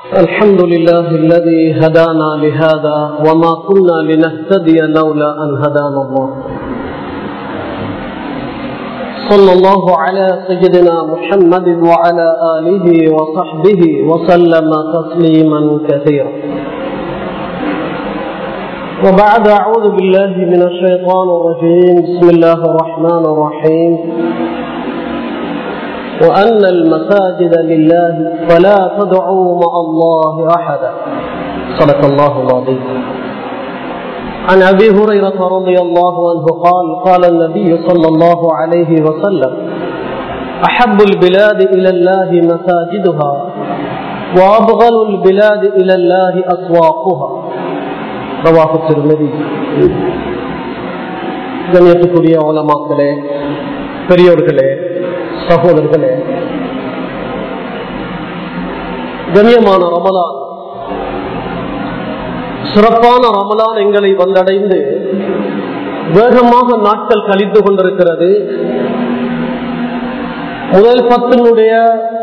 الحمد لله الذي هدانا لهذا وما كنا لنهتدي لولا أن هدانا الله صلى الله على سيدنا محمد وعلى آله وصحبه وسلم تسليما كثيرا وبعد أعوذ بالله من الشيطان الرجيم بسم الله الرحمن الرحيم وأن المساجد لله فلا تدعوا مع الله أحدا صدق الله العظيم عن أبي هريرة رضي الله عنه قال قال النبي صلى الله عليه وسلم أحب البلاد إلى الله مساجدها وأبغل البلاد إلى الله أسواقها رواه الترمذي கண்ணியத்துக்குரிய உலமாக்களே பெரியோர்களே சகோதரர்களே கண்ணியமான ரமலான் சிறப்பான ரமலான் எங்களை வந்தடைந்து வேகமாக நாட்கள் கழித்து கொண்டிருக்கிறது முதல் பத்தினுடைய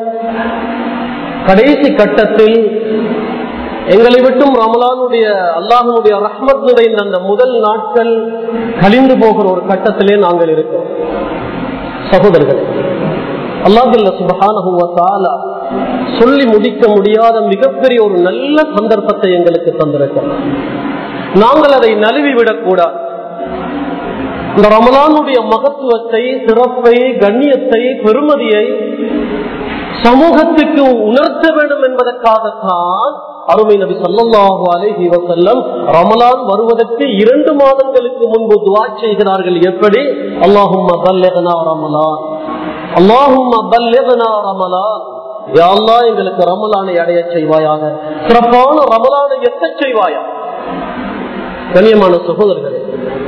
கடைசி கட்டத்தில் எங்களை விட்டும் ரமலானுடைய அல்லாஹனுடைய ரஹ்மத் நிறைந்த அந்த முதல் நாட்கள் கழிந்து போகிற ஒரு கட்டத்திலே நாங்கள் இருக்கிறோம் சகோதரர்களே அல்லாஹல்ல சுபகான சொல்லி முடிக்க முடியாத மிகப்பெரிய ஒரு நல்ல சந்தர்ப்பத்தை எங்களுக்கு தந்திருக்கிறோம் நாங்கள் அதை நழுவி விடக்கூடாது இந்த ரமலானுடைய மகத்துவத்தை சிறப்பை கண்ணியத்தை பெருமதியை சமூகத்துக்கு உணர்த்த வேண்டும் என்பதற்காகத்தான் அருமை நபி சல்லாஹு அலைஹி வசல்லம் ரமலான் வருவதற்கு இரண்டு மாதங்களுக்கு முன்பு துவா செய்கிறார்கள் எப்படி அல்லாஹும் ரமலான் அல்லாஹும் ரமலான் யாழ்லா எங்களுக்கு ரமலானை அடைய செய்வாயாக சிறப்பான ரமலானை எட்ட செய்வாயா கண்ணியமான சகோதரர்களே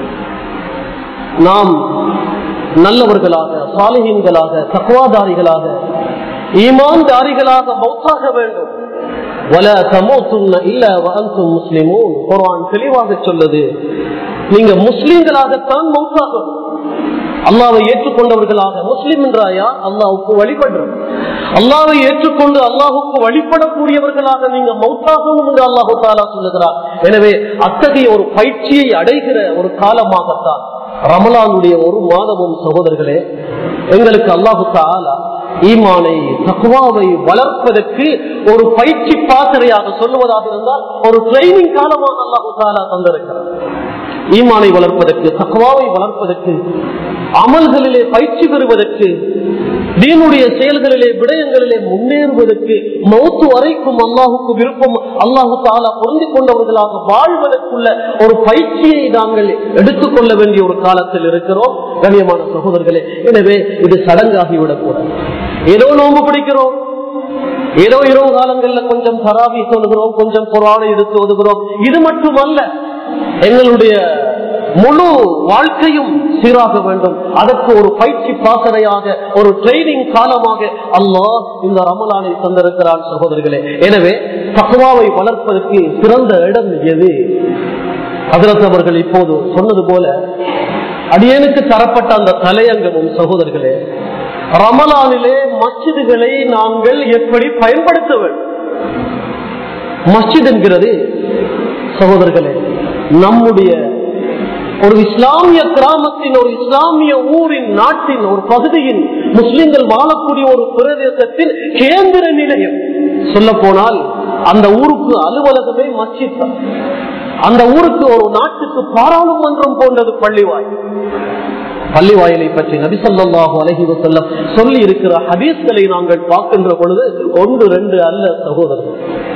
நாம் நல்லவர்களாக சாலிஹீன்களாக தக்குவாதாரிகளாக ஈமான்தாரிகளாக மௌத்தாக வேண்டும் தெளிவாக சொல்லுது நீங்க முஸ்லீம்களாகத்தான் மௌத்தாகும் அல்லாவை ஏற்றுக்கொண்டவர்களாக முஸ்லிம் என்றாயா அல்லாவுக்கு வழிபடுறோம் அல்லாவை ஏற்றுக்கொண்டு அல்லாஹுக்கு வழிபடக்கூடியவர்களாக நீங்க மௌத்தாகணும் என்று அல்லாஹு தாலா சொல்லுகிறார் எனவே அத்தகைய ஒரு பயிற்சியை அடைகிற ஒரு காலமாகத்தான் ரமலானுடைய ஒரு மாதமும் சகோதரர்களே எங்களுக்கு அல்லாஹு தாலா ஈமானை தக்குவாவை வளர்ப்பதற்கு ஒரு பயிற்சி பாசறையாக சொல்லுவதாக இருந்தால் ஒரு ட்ரைனிங் காலமாக அல்லாஹு தாலா தந்திருக்கிறார் ஈமானை வளர்ப்பதற்கு தக்குவாவை வளர்ப்பதற்கு அமல்களிலே பயிற்சி பெறுவதற்கு தீனுடைய செயல்களிலே விடயங்களிலே முன்னேறுவதற்கு மௌத்து வரைக்கும் அல்லாஹுக்கு விருப்பம் அல்லாஹு தாலா பொருந்தி கொண்டவர்களாக வாழ்வதற்குள்ள ஒரு பயிற்சியை நாங்கள் எடுத்துக்கொள்ள வேண்டிய ஒரு காலத்தில் இருக்கிறோம் கண்ணியமான சகோதரர்களே எனவே இது சடங்காகிவிடக்கூடாது ஏதோ நோம்பு பிடிக்கிறோம் ஏதோ இரவு காலங்கள்ல கொஞ்சம் தராவி சொல்லுகிறோம் கொஞ்சம் குரானை எடுத்து ஒதுகிறோம் இது மட்டுமல்ல எங்களுடைய முழு வாழ்க்கையும் சீராக வேண்டும் அதற்கு ஒரு பயிற்சி பாசறையாக ஒரு ட்ரைனிங் காலமாக அல்லாஹ் இந்த ரமலானை தந்திருக்கிறான் சகோதரர்களே எனவே தக்குவாவை வளர்ப்பதற்கு சிறந்த இடம் எது அதிரத் அவர்கள் இப்போது சொன்னது போல அடியனுக்கு தரப்பட்ட அந்த தலையங்கமும் சகோதரர்களே ரமலானிலே மச்சிதுகளை நாங்கள் எப்படி பயன்படுத்த வேண்டும் மஸ்ஜித் என்கிறது சகோதரர்களே நம்முடைய ஒரு இஸ்லாமிய கிராமத்தின் ஒரு இஸ்லாமிய ஊரின் நாட்டின் ஒரு பகுதியின் முஸ்லிம்கள் வாழக்கூடிய ஒரு பிரதேசத்தின் கேந்திர நிலையம் சொல்ல போனால் அந்த ஊருக்கு அலுவலகமே மஸ்ஜித் அந்த ஊருக்கு ஒரு நாட்டுக்கு பாராளுமன்றம் போன்றது பள்ளிவாய் பள்ளிவாயலை பற்றி நபிசல்லாஹு அலஹி வசல்லம் சொல்லி இருக்கிற ஹதீஸ்களை நாங்கள் பார்க்கின்ற பொழுது ஒன்று ரெண்டு அல்ல சகோதரர்கள்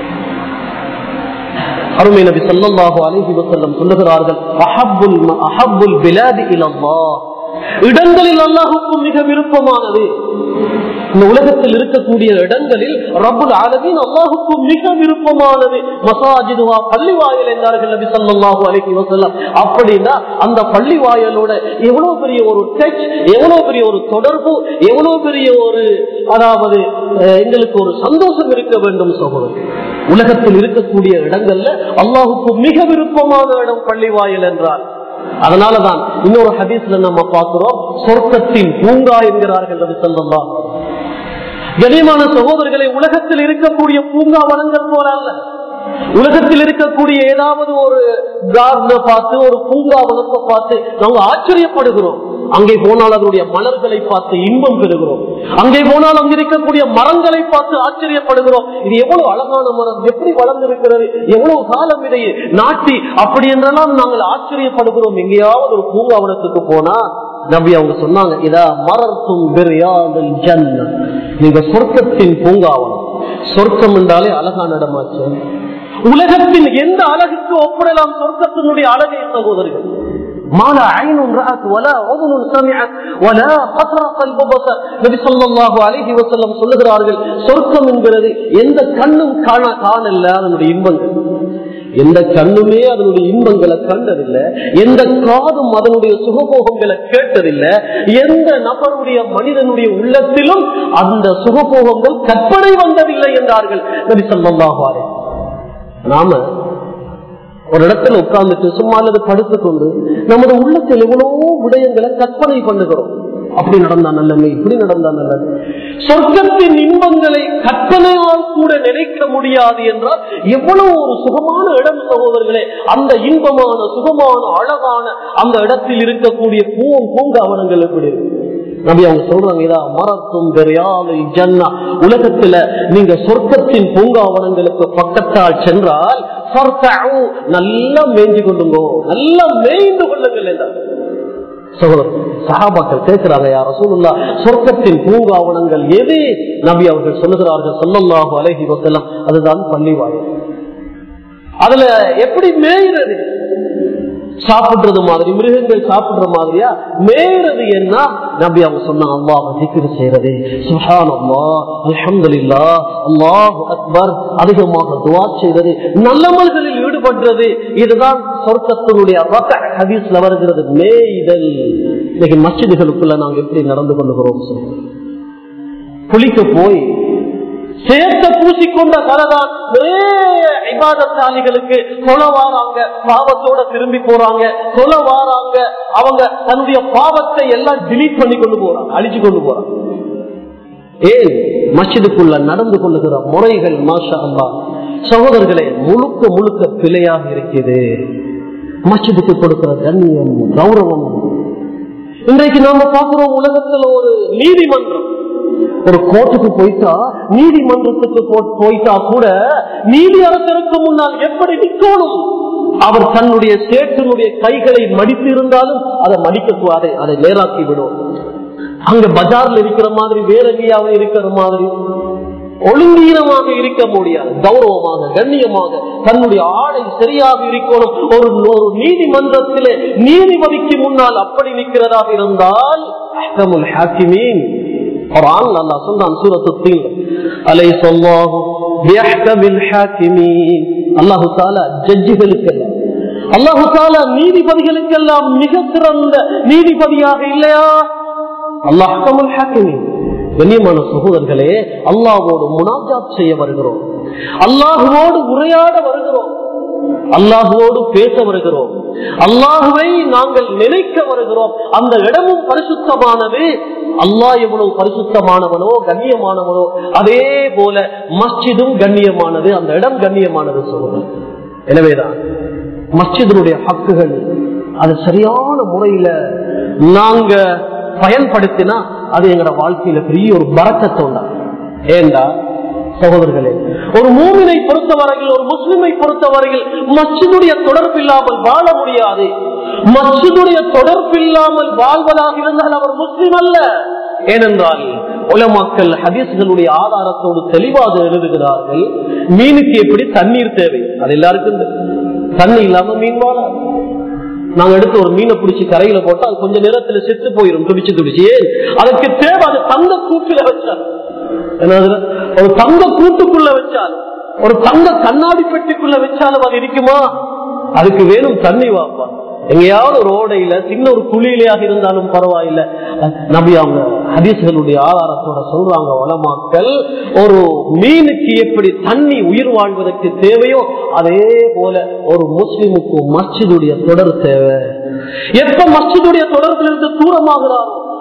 அருமை நபி சல்லாஹு அலஹி வசல்லம் சொல்லுகிறார்கள் அஹப்புல் அஹப்புல் பிலாதி இலம்மா இடங்களில் அல்லாஹுக்கும் மிக விருப்பமானது இந்த உலகத்தில் இருக்கக்கூடிய இடங்களில் ரபுல் ஆலமின் அல்லாஹுக்கும் மிக விருப்பமானது மசாஜிதுவா பள்ளி வாயல் என்றார்கள் நபி சல்லாஹு அலஹி வசல்லம் அப்படின்னா அந்த பள்ளி வாயலோட எவ்வளவு பெரிய ஒரு டச் எவ்வளவு பெரிய ஒரு தொடர்பு எவ்வளவு பெரிய ஒரு அதாவது எங்களுக்கு ஒரு சந்தோஷம் இருக்க வேண்டும் சகோதரர் உலகத்தில் இருக்கக்கூடிய இடங்கள்ல அல்லாஹுக்கு மிக விருப்பமான இடம் பள்ளி வாயில் என்றார் அதனாலதான் இன்னொரு ஹதீஸ்ல நம்ம பார்க்கிறோம் சொர்க்கத்தின் பூங்கா என்கிறார்கள் அது சொல்லலாம் கனியமான சகோதரர்களை உலகத்தில் இருக்கக்கூடிய பூங்காவனங்கள் போல அல்ல உலகத்தில் இருக்கக்கூடிய ஏதாவது ஒரு கார்டனை பார்த்து ஒரு பூங்காவனத்தை பார்த்து நாங்க ஆச்சரியப்படுகிறோம் அங்கே போனால் அதனுடைய மலர்களை பார்த்து இன்பம் பெறுகிறோம் அங்கே போனால் அங்க இருக்கக்கூடிய மரங்களை பார்த்து ஆச்சரியப்படுகிறோம் இது எவ்வளவு அழகான மரம் எப்படி வளர்ந்திருக்கிறது எவ்வளவு காலம் இதை நாட்டி அப்படி என்றெல்லாம் நாங்கள் ஆச்சரியப்படுகிறோம் எங்கேயாவது ஒரு பூங்காவனத்துக்கு போனா நபி அவங்க சொன்னாங்க இதா மரத்தும் நீங்க சொர்க்கத்தின் பூங்காவனம் சொர்க்கம் என்றாலே அழகான இடமாச்சு உலகத்தின் எந்த அழகுக்கு ஒப்பிடலாம் சொர்க்கத்தினுடைய அழகை சகோதரர்கள் ما لا عين رأت ولا أذن سمعت ولا خطر قلب بصر நபி ஸல்லல்லாஹு அலைஹி வஸல்லம் சொல்லுகிறார்கள் சொர்க்கம் என்கிறது எந்த கண்ணும் காண காணல அதனுடைய இன்பங்கள் எந்த கண்ணுமே அதனுடைய இன்பங்களை கண்டதில்லை எந்த காதும் அதனுடைய சுகபோகங்களை கேட்டதில்லை எந்த நபருடைய மனிதனுடைய உள்ளத்திலும் அந்த சுகபோகங்கள் கற்பனை வந்ததில்லை என்றார்கள் நபி ஸல்லல்லாஹு அலைஹி நாம ஒரு இடத்துல உட்கார்ந்துட்டு சும்மா அல்லது படுத்துக்கொண்டு நமது உள்ளத்தில் எவ்வளவோ விடயங்களை கற்பனை பண்ணுகிறோம் அப்படி நடந்தா நல்லமே இப்படி நடந்தா நல்லது சொர்க்கத்தின் இன்பங்களை கற்பனையால் கூட நினைக்க முடியாது என்றால் எவ்வளவு ஒரு சுகமான இடம் சகோதரர்களே அந்த இன்பமான சுகமான அழகான அந்த இடத்தில் இருக்கக்கூடிய பூவும் பூங்காவனங்கள் எப்படி இருக்கு நபி அவங்க சொல்றாங்க இதா மரத்தும் பெரியாலை ஜன்னா உலகத்துல நீங்க சொர்க்கத்தின் பூங்காவனங்களுக்கு பக்கத்தால் சென்றால் நல்லா மேய்ஞ்சு கொண்டுங்கோ நல்லா மேய்ந்து கொள்ளுங்கள் என்றார் சகோதரர் சகாபாக்கள் கேட்கிறாங்க யார் ரசூலுல்லா சொர்க்கத்தின் பூங்காவனங்கள் எது நபி அவர்கள் சொல்லுகிறார்கள் சொல்லல்லாஹு அலஹி வசல்லாம் அதுதான் பள்ளிவாயல் அதுல எப்படி மேயிறது சாப்பிடுறது மாதிரி மிருகங்கள் சாப்பிடுற மாதிரியா மேறது என்ன நபி அவங்க சொன்னாங்க அல்லாஹ் திக்ரு செய்யறது சுஹான் அல்லா அல்ஹம்துலில்லா அல்லாஹ் அக்பர் அதிகமாக துவா செய்வது நல்லமல்களில் ஈடுபடுறது இதுதான் சொர்க்கத்தினுடைய ஹதீஸ்ல வருகிறது மேய்தல் இன்னைக்கு மஸ்ஜிதுகளுக்குள்ள நாங்க எப்படி நடந்து கொள்ளுகிறோம் குளிக்க போய் சேர்த்த பூசிக்கொண்ட கலதான் இபாதத்தாளிகளுக்கு கொலை வாராங்க பாவத்தோட திரும்பி போறாங்க கொலை வாராங்க அவங்க தன்னுடைய பாவத்தை எல்லாம் டிலீட் பண்ணி கொண்டு போறாங்க அழிச்சு கொண்டு போறாங்க ஏன் மஸ்ஜிதுக்குள்ள நடந்து கொள்ளுகிற முறைகள் மாஷா அல்லா சகோதரர்களே முழுக்க முழுக்க பிழையாக இருக்குது மஸ்ஜிதுக்கு கொடுக்கிற கண்ணியம் கௌரவம் இன்றைக்கு நாம பார்க்கிறோம் உலகத்துல ஒரு நீதிமன்றம் ஒரு கோர்ட்டுக்கு போயிட்டா நீதிமன்றத்துக்கு போயிட்டா கூட நீதி அரசருக்கு முன்னால் எப்படி நிற்கணும் அவர் தன்னுடைய சேற்றினுடைய கைகளை மடித்து இருந்தாலும் அதை மடிக்க அதை நேராக்கி விடும் அங்க பஜார்ல இருக்கிற மாதிரி வேற எங்கேயாவது இருக்கிற மாதிரி ஒழுங்கீனமாக இருக்க முடியாது கௌரவமாக கண்ணியமாக தன்னுடைய ஆடை சரியாக இருக்கணும் ஒரு ஒரு நீதிமன்றத்திலே நீதிபதிக்கு முன்னால் அப்படி நிற்கிறதாக இருந்தால் ஹாக்கிமீன் குரான் அல்லாஹ் சொன்னான் சூரத்து அலைஹி ஸல்லல்லாஹு பியஹ்கமில் ஹாக்கிமீன் அல்லாஹ் தஆலா ஜட்ஜுகளுக்கெல்லாம் அல்லாஹ் தஆலா நீதிபதிகளுக்கெல்லாம் மிக சிறந்த நீதிபதியாக இல்லையா அல்லாஹ்கமுல் ஹாக்கிமீன் கண்ணியமான சகோதரர்களே அல்லாஹ்வோடு முனாஜாத் செய்ய வருகிறோம் அல்லாஹுவோடு உரையாட வருகிறோம் அல்லாஹுவோடு பேச வருகிறோம் அல்லாஹுவை நாங்கள் நினைக்க வருகிறோம் அந்த இடமும் பரிசுத்தமானது அல்லாஹ் எவ்வளவு பரிசுத்தமானவனோ கண்ணியமானவனோ அதே போல மஸ்ஜிதும் கண்ணியமானது அந்த இடம் கண்ணியமானது சொல்லுங்கள் எனவேதான் மஸ்ஜிதனுடைய ஹக்குகள் அது சரியான முறையில நாங்க பயன்படுத்தினா அது எங்களோட வாழ்க்கையில பெரிய ஒரு பறக்கத்தை உண்டாகும் ஏண்டா சகோதரர்களே ஒரு மூமினை பொறுத்தவரையில் ஒரு முஸ்லிமை பொறுத்தவரையில் மச்சினுடைய தொடர்பு இல்லாமல் வாழ முடியாது மச்சினுடைய தொடர்பு இல்லாமல் வாழ்வதாக இருந்தால் அவர் முஸ்லிம் அல்ல ஏனென்றால் உலமாக்கல் ஹதீஸ்களுடைய ஆதாரத்தோடு தெளிவாக எழுதுகிறார்கள் மீனுக்கு எப்படி தண்ணீர் தேவை அது எல்லாருக்கும் தண்ணி இல்லாம மீன் வாழாது நாங்க எடுத்து ஒரு மீனை பிடிச்சி கரையில போட்டா அது கொஞ்ச நேரத்துல செத்து போயிடும் துடிச்சு துடிச்சு அதுக்கு தேவை அது தங்க கூட்டுல வச்சால் என்னது ஒரு தங்க கூட்டுக்குள்ள வச்சாலும் ஒரு தங்க கண்ணாடி பெட்டிக்குள்ள வச்சாலும் அது இருக்குமா அதுக்கு வேணும் தண்ணி வாப்பா எங்கேயாவது ஒரு ஓடையில சின்ன ஒரு குழியிலையாக இருந்தாலும் பரவாயில்ல நபி அவங்க ஹதீஸ்களுடைய ஆதாரத்தோட சொல்றாங்க வளமாக்கள் ஒரு மீனுக்கு எப்படி தண்ணி உயிர் வாழ்வதற்கு தேவையோ அதே போல ஒரு முஸ்லிமுக்கு மஸ்ஜிதுடைய தொடர் தேவை எப்ப மஸ்ஜிதுடைய தொடர்பிலிருந்து தூரமாகிறாரோ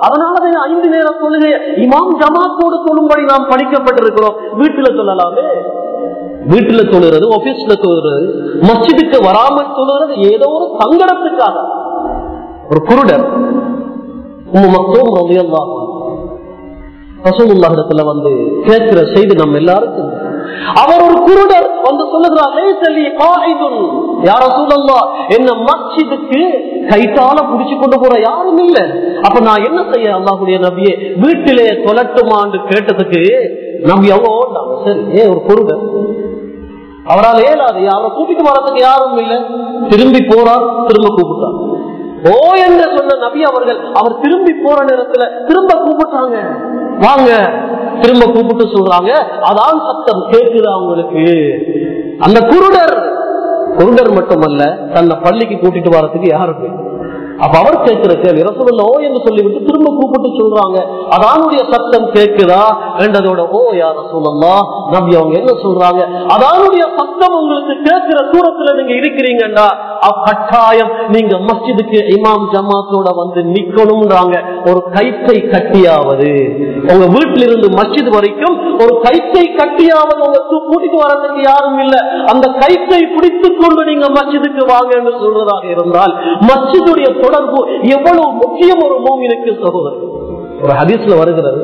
அதனாலதான் ஐந்து நேர தொழுகை இமாம் ஜமாத்தோடு தொழும்படி நாம் படிக்கப்பட்டிருக்கிறோம் வீட்டுல சொல்லலாமே வீட்டுல தொழுகிறது ஆபீஸ்ல தொழுகிறது மஸ்ஜிதுக்கு வராமல் தொழுகிறது ஏதோ ஒரு சங்கடத்துக்காக ஒரு குருடர் உம்மு மக்தூம் ரலியல்லாஹு அன்ஹு. ரசூலுல்லாஹிடத்துல வந்து கேட்கிற செய்தி நம்ம எல்லாருக்கும் அவர் ஒரு குருடர் வந்து சொல்லுகிறார் "லைஸலி காயிதுன்." யா ரசூலல்லாஹ், என்ன மஸ்ஜிதுக்கு கைத்தால புடிச்சு கொண்டு போற யாரும் இல்ல அப்ப நான் என்ன செய்ய அல்லாஹுடைய நபியே வீட்டிலே தொலட்டுமான்னு கேட்டதுக்கு நம்பி அவங்க ஓடினாங்க சரி ஏன் ஒரு குருடர் அவரால் ஏலாது அவரை கூட்டிட்டு வரதுக்கு யாரும் இல்ல திரும்பி போறார் திரும்ப கூப்பிட்டார் ஓ என்று சொன்ன நபி அவர்கள் அவர் திரும்பி போற நேரத்துல திரும்ப கூப்பிட்டாங்க வாங்க திரும்ப கூப்பிட்டு சொல்றாங்க அதான் சத்தம் கேட்குது அவங்களுக்கு அந்த குருடர் குருடர் மட்டுமல்ல தன்னை பள்ளிக்கு கூட்டிட்டு வரதுக்கு யாரும் இல்லை. அப்ப அவர் கேட்கிற கேள்வி ரசகுல்ல ஓ என்று சொல்லிவிட்டு திரும்ப கூப்பிட்டு சொல்றாங்க அதானுடைய சத்தம் கேட்குதா என்றதோட ஓ யார சொல்லலாம் நம்பி அவங்க என்ன சொல்றாங்க அதானுடைய சத்தம் உங்களுக்கு கேட்கிற தூரத்துல நீங்க இருக்கிறீங்கன்னா கட்டாயம் நீங்க மஸ்ஜிதுக்கு இமாம் ஜமாத்தோட வந்து நிக்கணும்ன்றாங்க ஒரு கைத்தை கட்டியாவது உங்க வீட்டில இருந்து மஸ்ஜித் வரைக்கும் ஒரு கைத்தை கட்டியாவது உங்க தூ- கூட்டிட்டு வரதுக்கு யாரும் இல்ல அந்த கைத்தை பிடித்துக் கொண்டு நீங்க மஸ்ஜிதுக்கு வாங்க என்று சொல்றதாக இருந்தால் மஸ்ஜிதுடைய தொடர்பு எவ்வளவு முக்கியம் ஒரு மூமினுக்கு சகோதரர் ஒரு ஹதீஸ்ல வருகிறது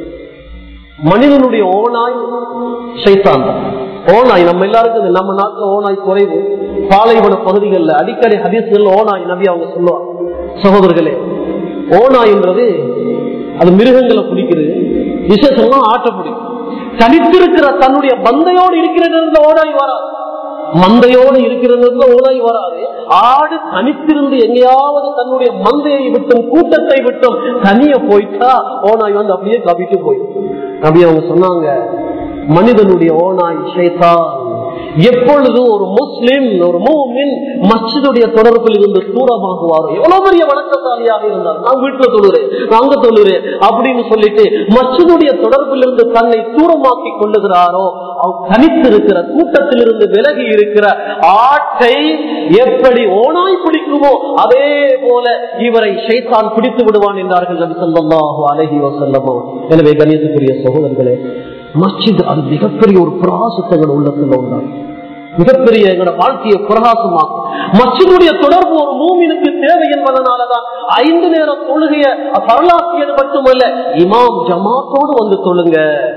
மனிதனுடைய ஓனாய் சைத்தான் தான். ஓனாய் நம்ம எல்லாருக்கும் இந்த நம்ம நாட்டுல ஓனாய் குறைவு பாலைவன பகுதிகளில் அடிக்கடி ஹதீஸ்கள் ஓனாய் நபி அவங்க சொல்லுவாங்க சகோதரர்களே ஓனாய்ன்றது அது மிருகங்களை பிடிக்கிறது விசேஷமா ஆட்ட பிடிக்கும் தனித்திருக்கிற தன்னுடைய பந்தையோடு இருக்கிற நேரத்துல ஓனாய் வராது மந்தையோடு இருக்கிற நேரத்துல ஓனாய் வராது ஆடு தனித்திருந்து எங்கேயாவது தன்னுடைய மந்தையை விட்டும் கூட்டத்தை விட்டும் தனிய போயிட்டா ஓனாய் வந்து அப்படியே கவிட்டு போயிடும் அப்படி அவங்க சொன்னாங்க மனிதனுடைய ஓனாய் ஷைத்தான் எப்பொழுதும் ஒரு முஸ்லிம் ஒரு மூமின் மஸ்ஜிதுடைய தொடர்பில் இருந்து தூரமாகுவாரோ எவ்வளவு பெரிய வணக்கசாலியாக இருந்தார் நான் வீட்டுல தொழுறேன் நாங்க தொழுறேன் அப்படின்னு சொல்லிட்டு மஸ்ஜிதுடைய தொடர்பில் இருந்து தன்னை தூரமாக்கி கொள்ளுகிறாரோ அவர் தனித்திருக்கிற கூட்டத்தில் இருந்து விலகி இருக்கிற ஆட்டை எப்படி ஓனாய் பிடிக்குமோ அதே போல இவரை ஷைத்தான் பிடித்து விடுவான் என்றார்கள் நபி ஸல்லல்லாஹு அலைஹி வஸல்லமோ எனவே கணியத்துக்குரிய சகோதரர்களே மஸ்ஜித் அது மிகப்பெரிய ஒரு பிரகாசத்தங்கள் உள்ளத்துல உண்டாகும் மிகப்பெரிய எங்களோட வாழ்க்கையை பிரகாசமாக்கும் மஸ்ஜிதுடைய தொடர்பு ஒரு மூமினுக்கு தேவை என்பதனாலதான் ஐந்து நேர தொழுகைய வரலாற்றியது மட்டுமல்ல இமாம் ஜமாத்தோடு வந்து தொழுங்க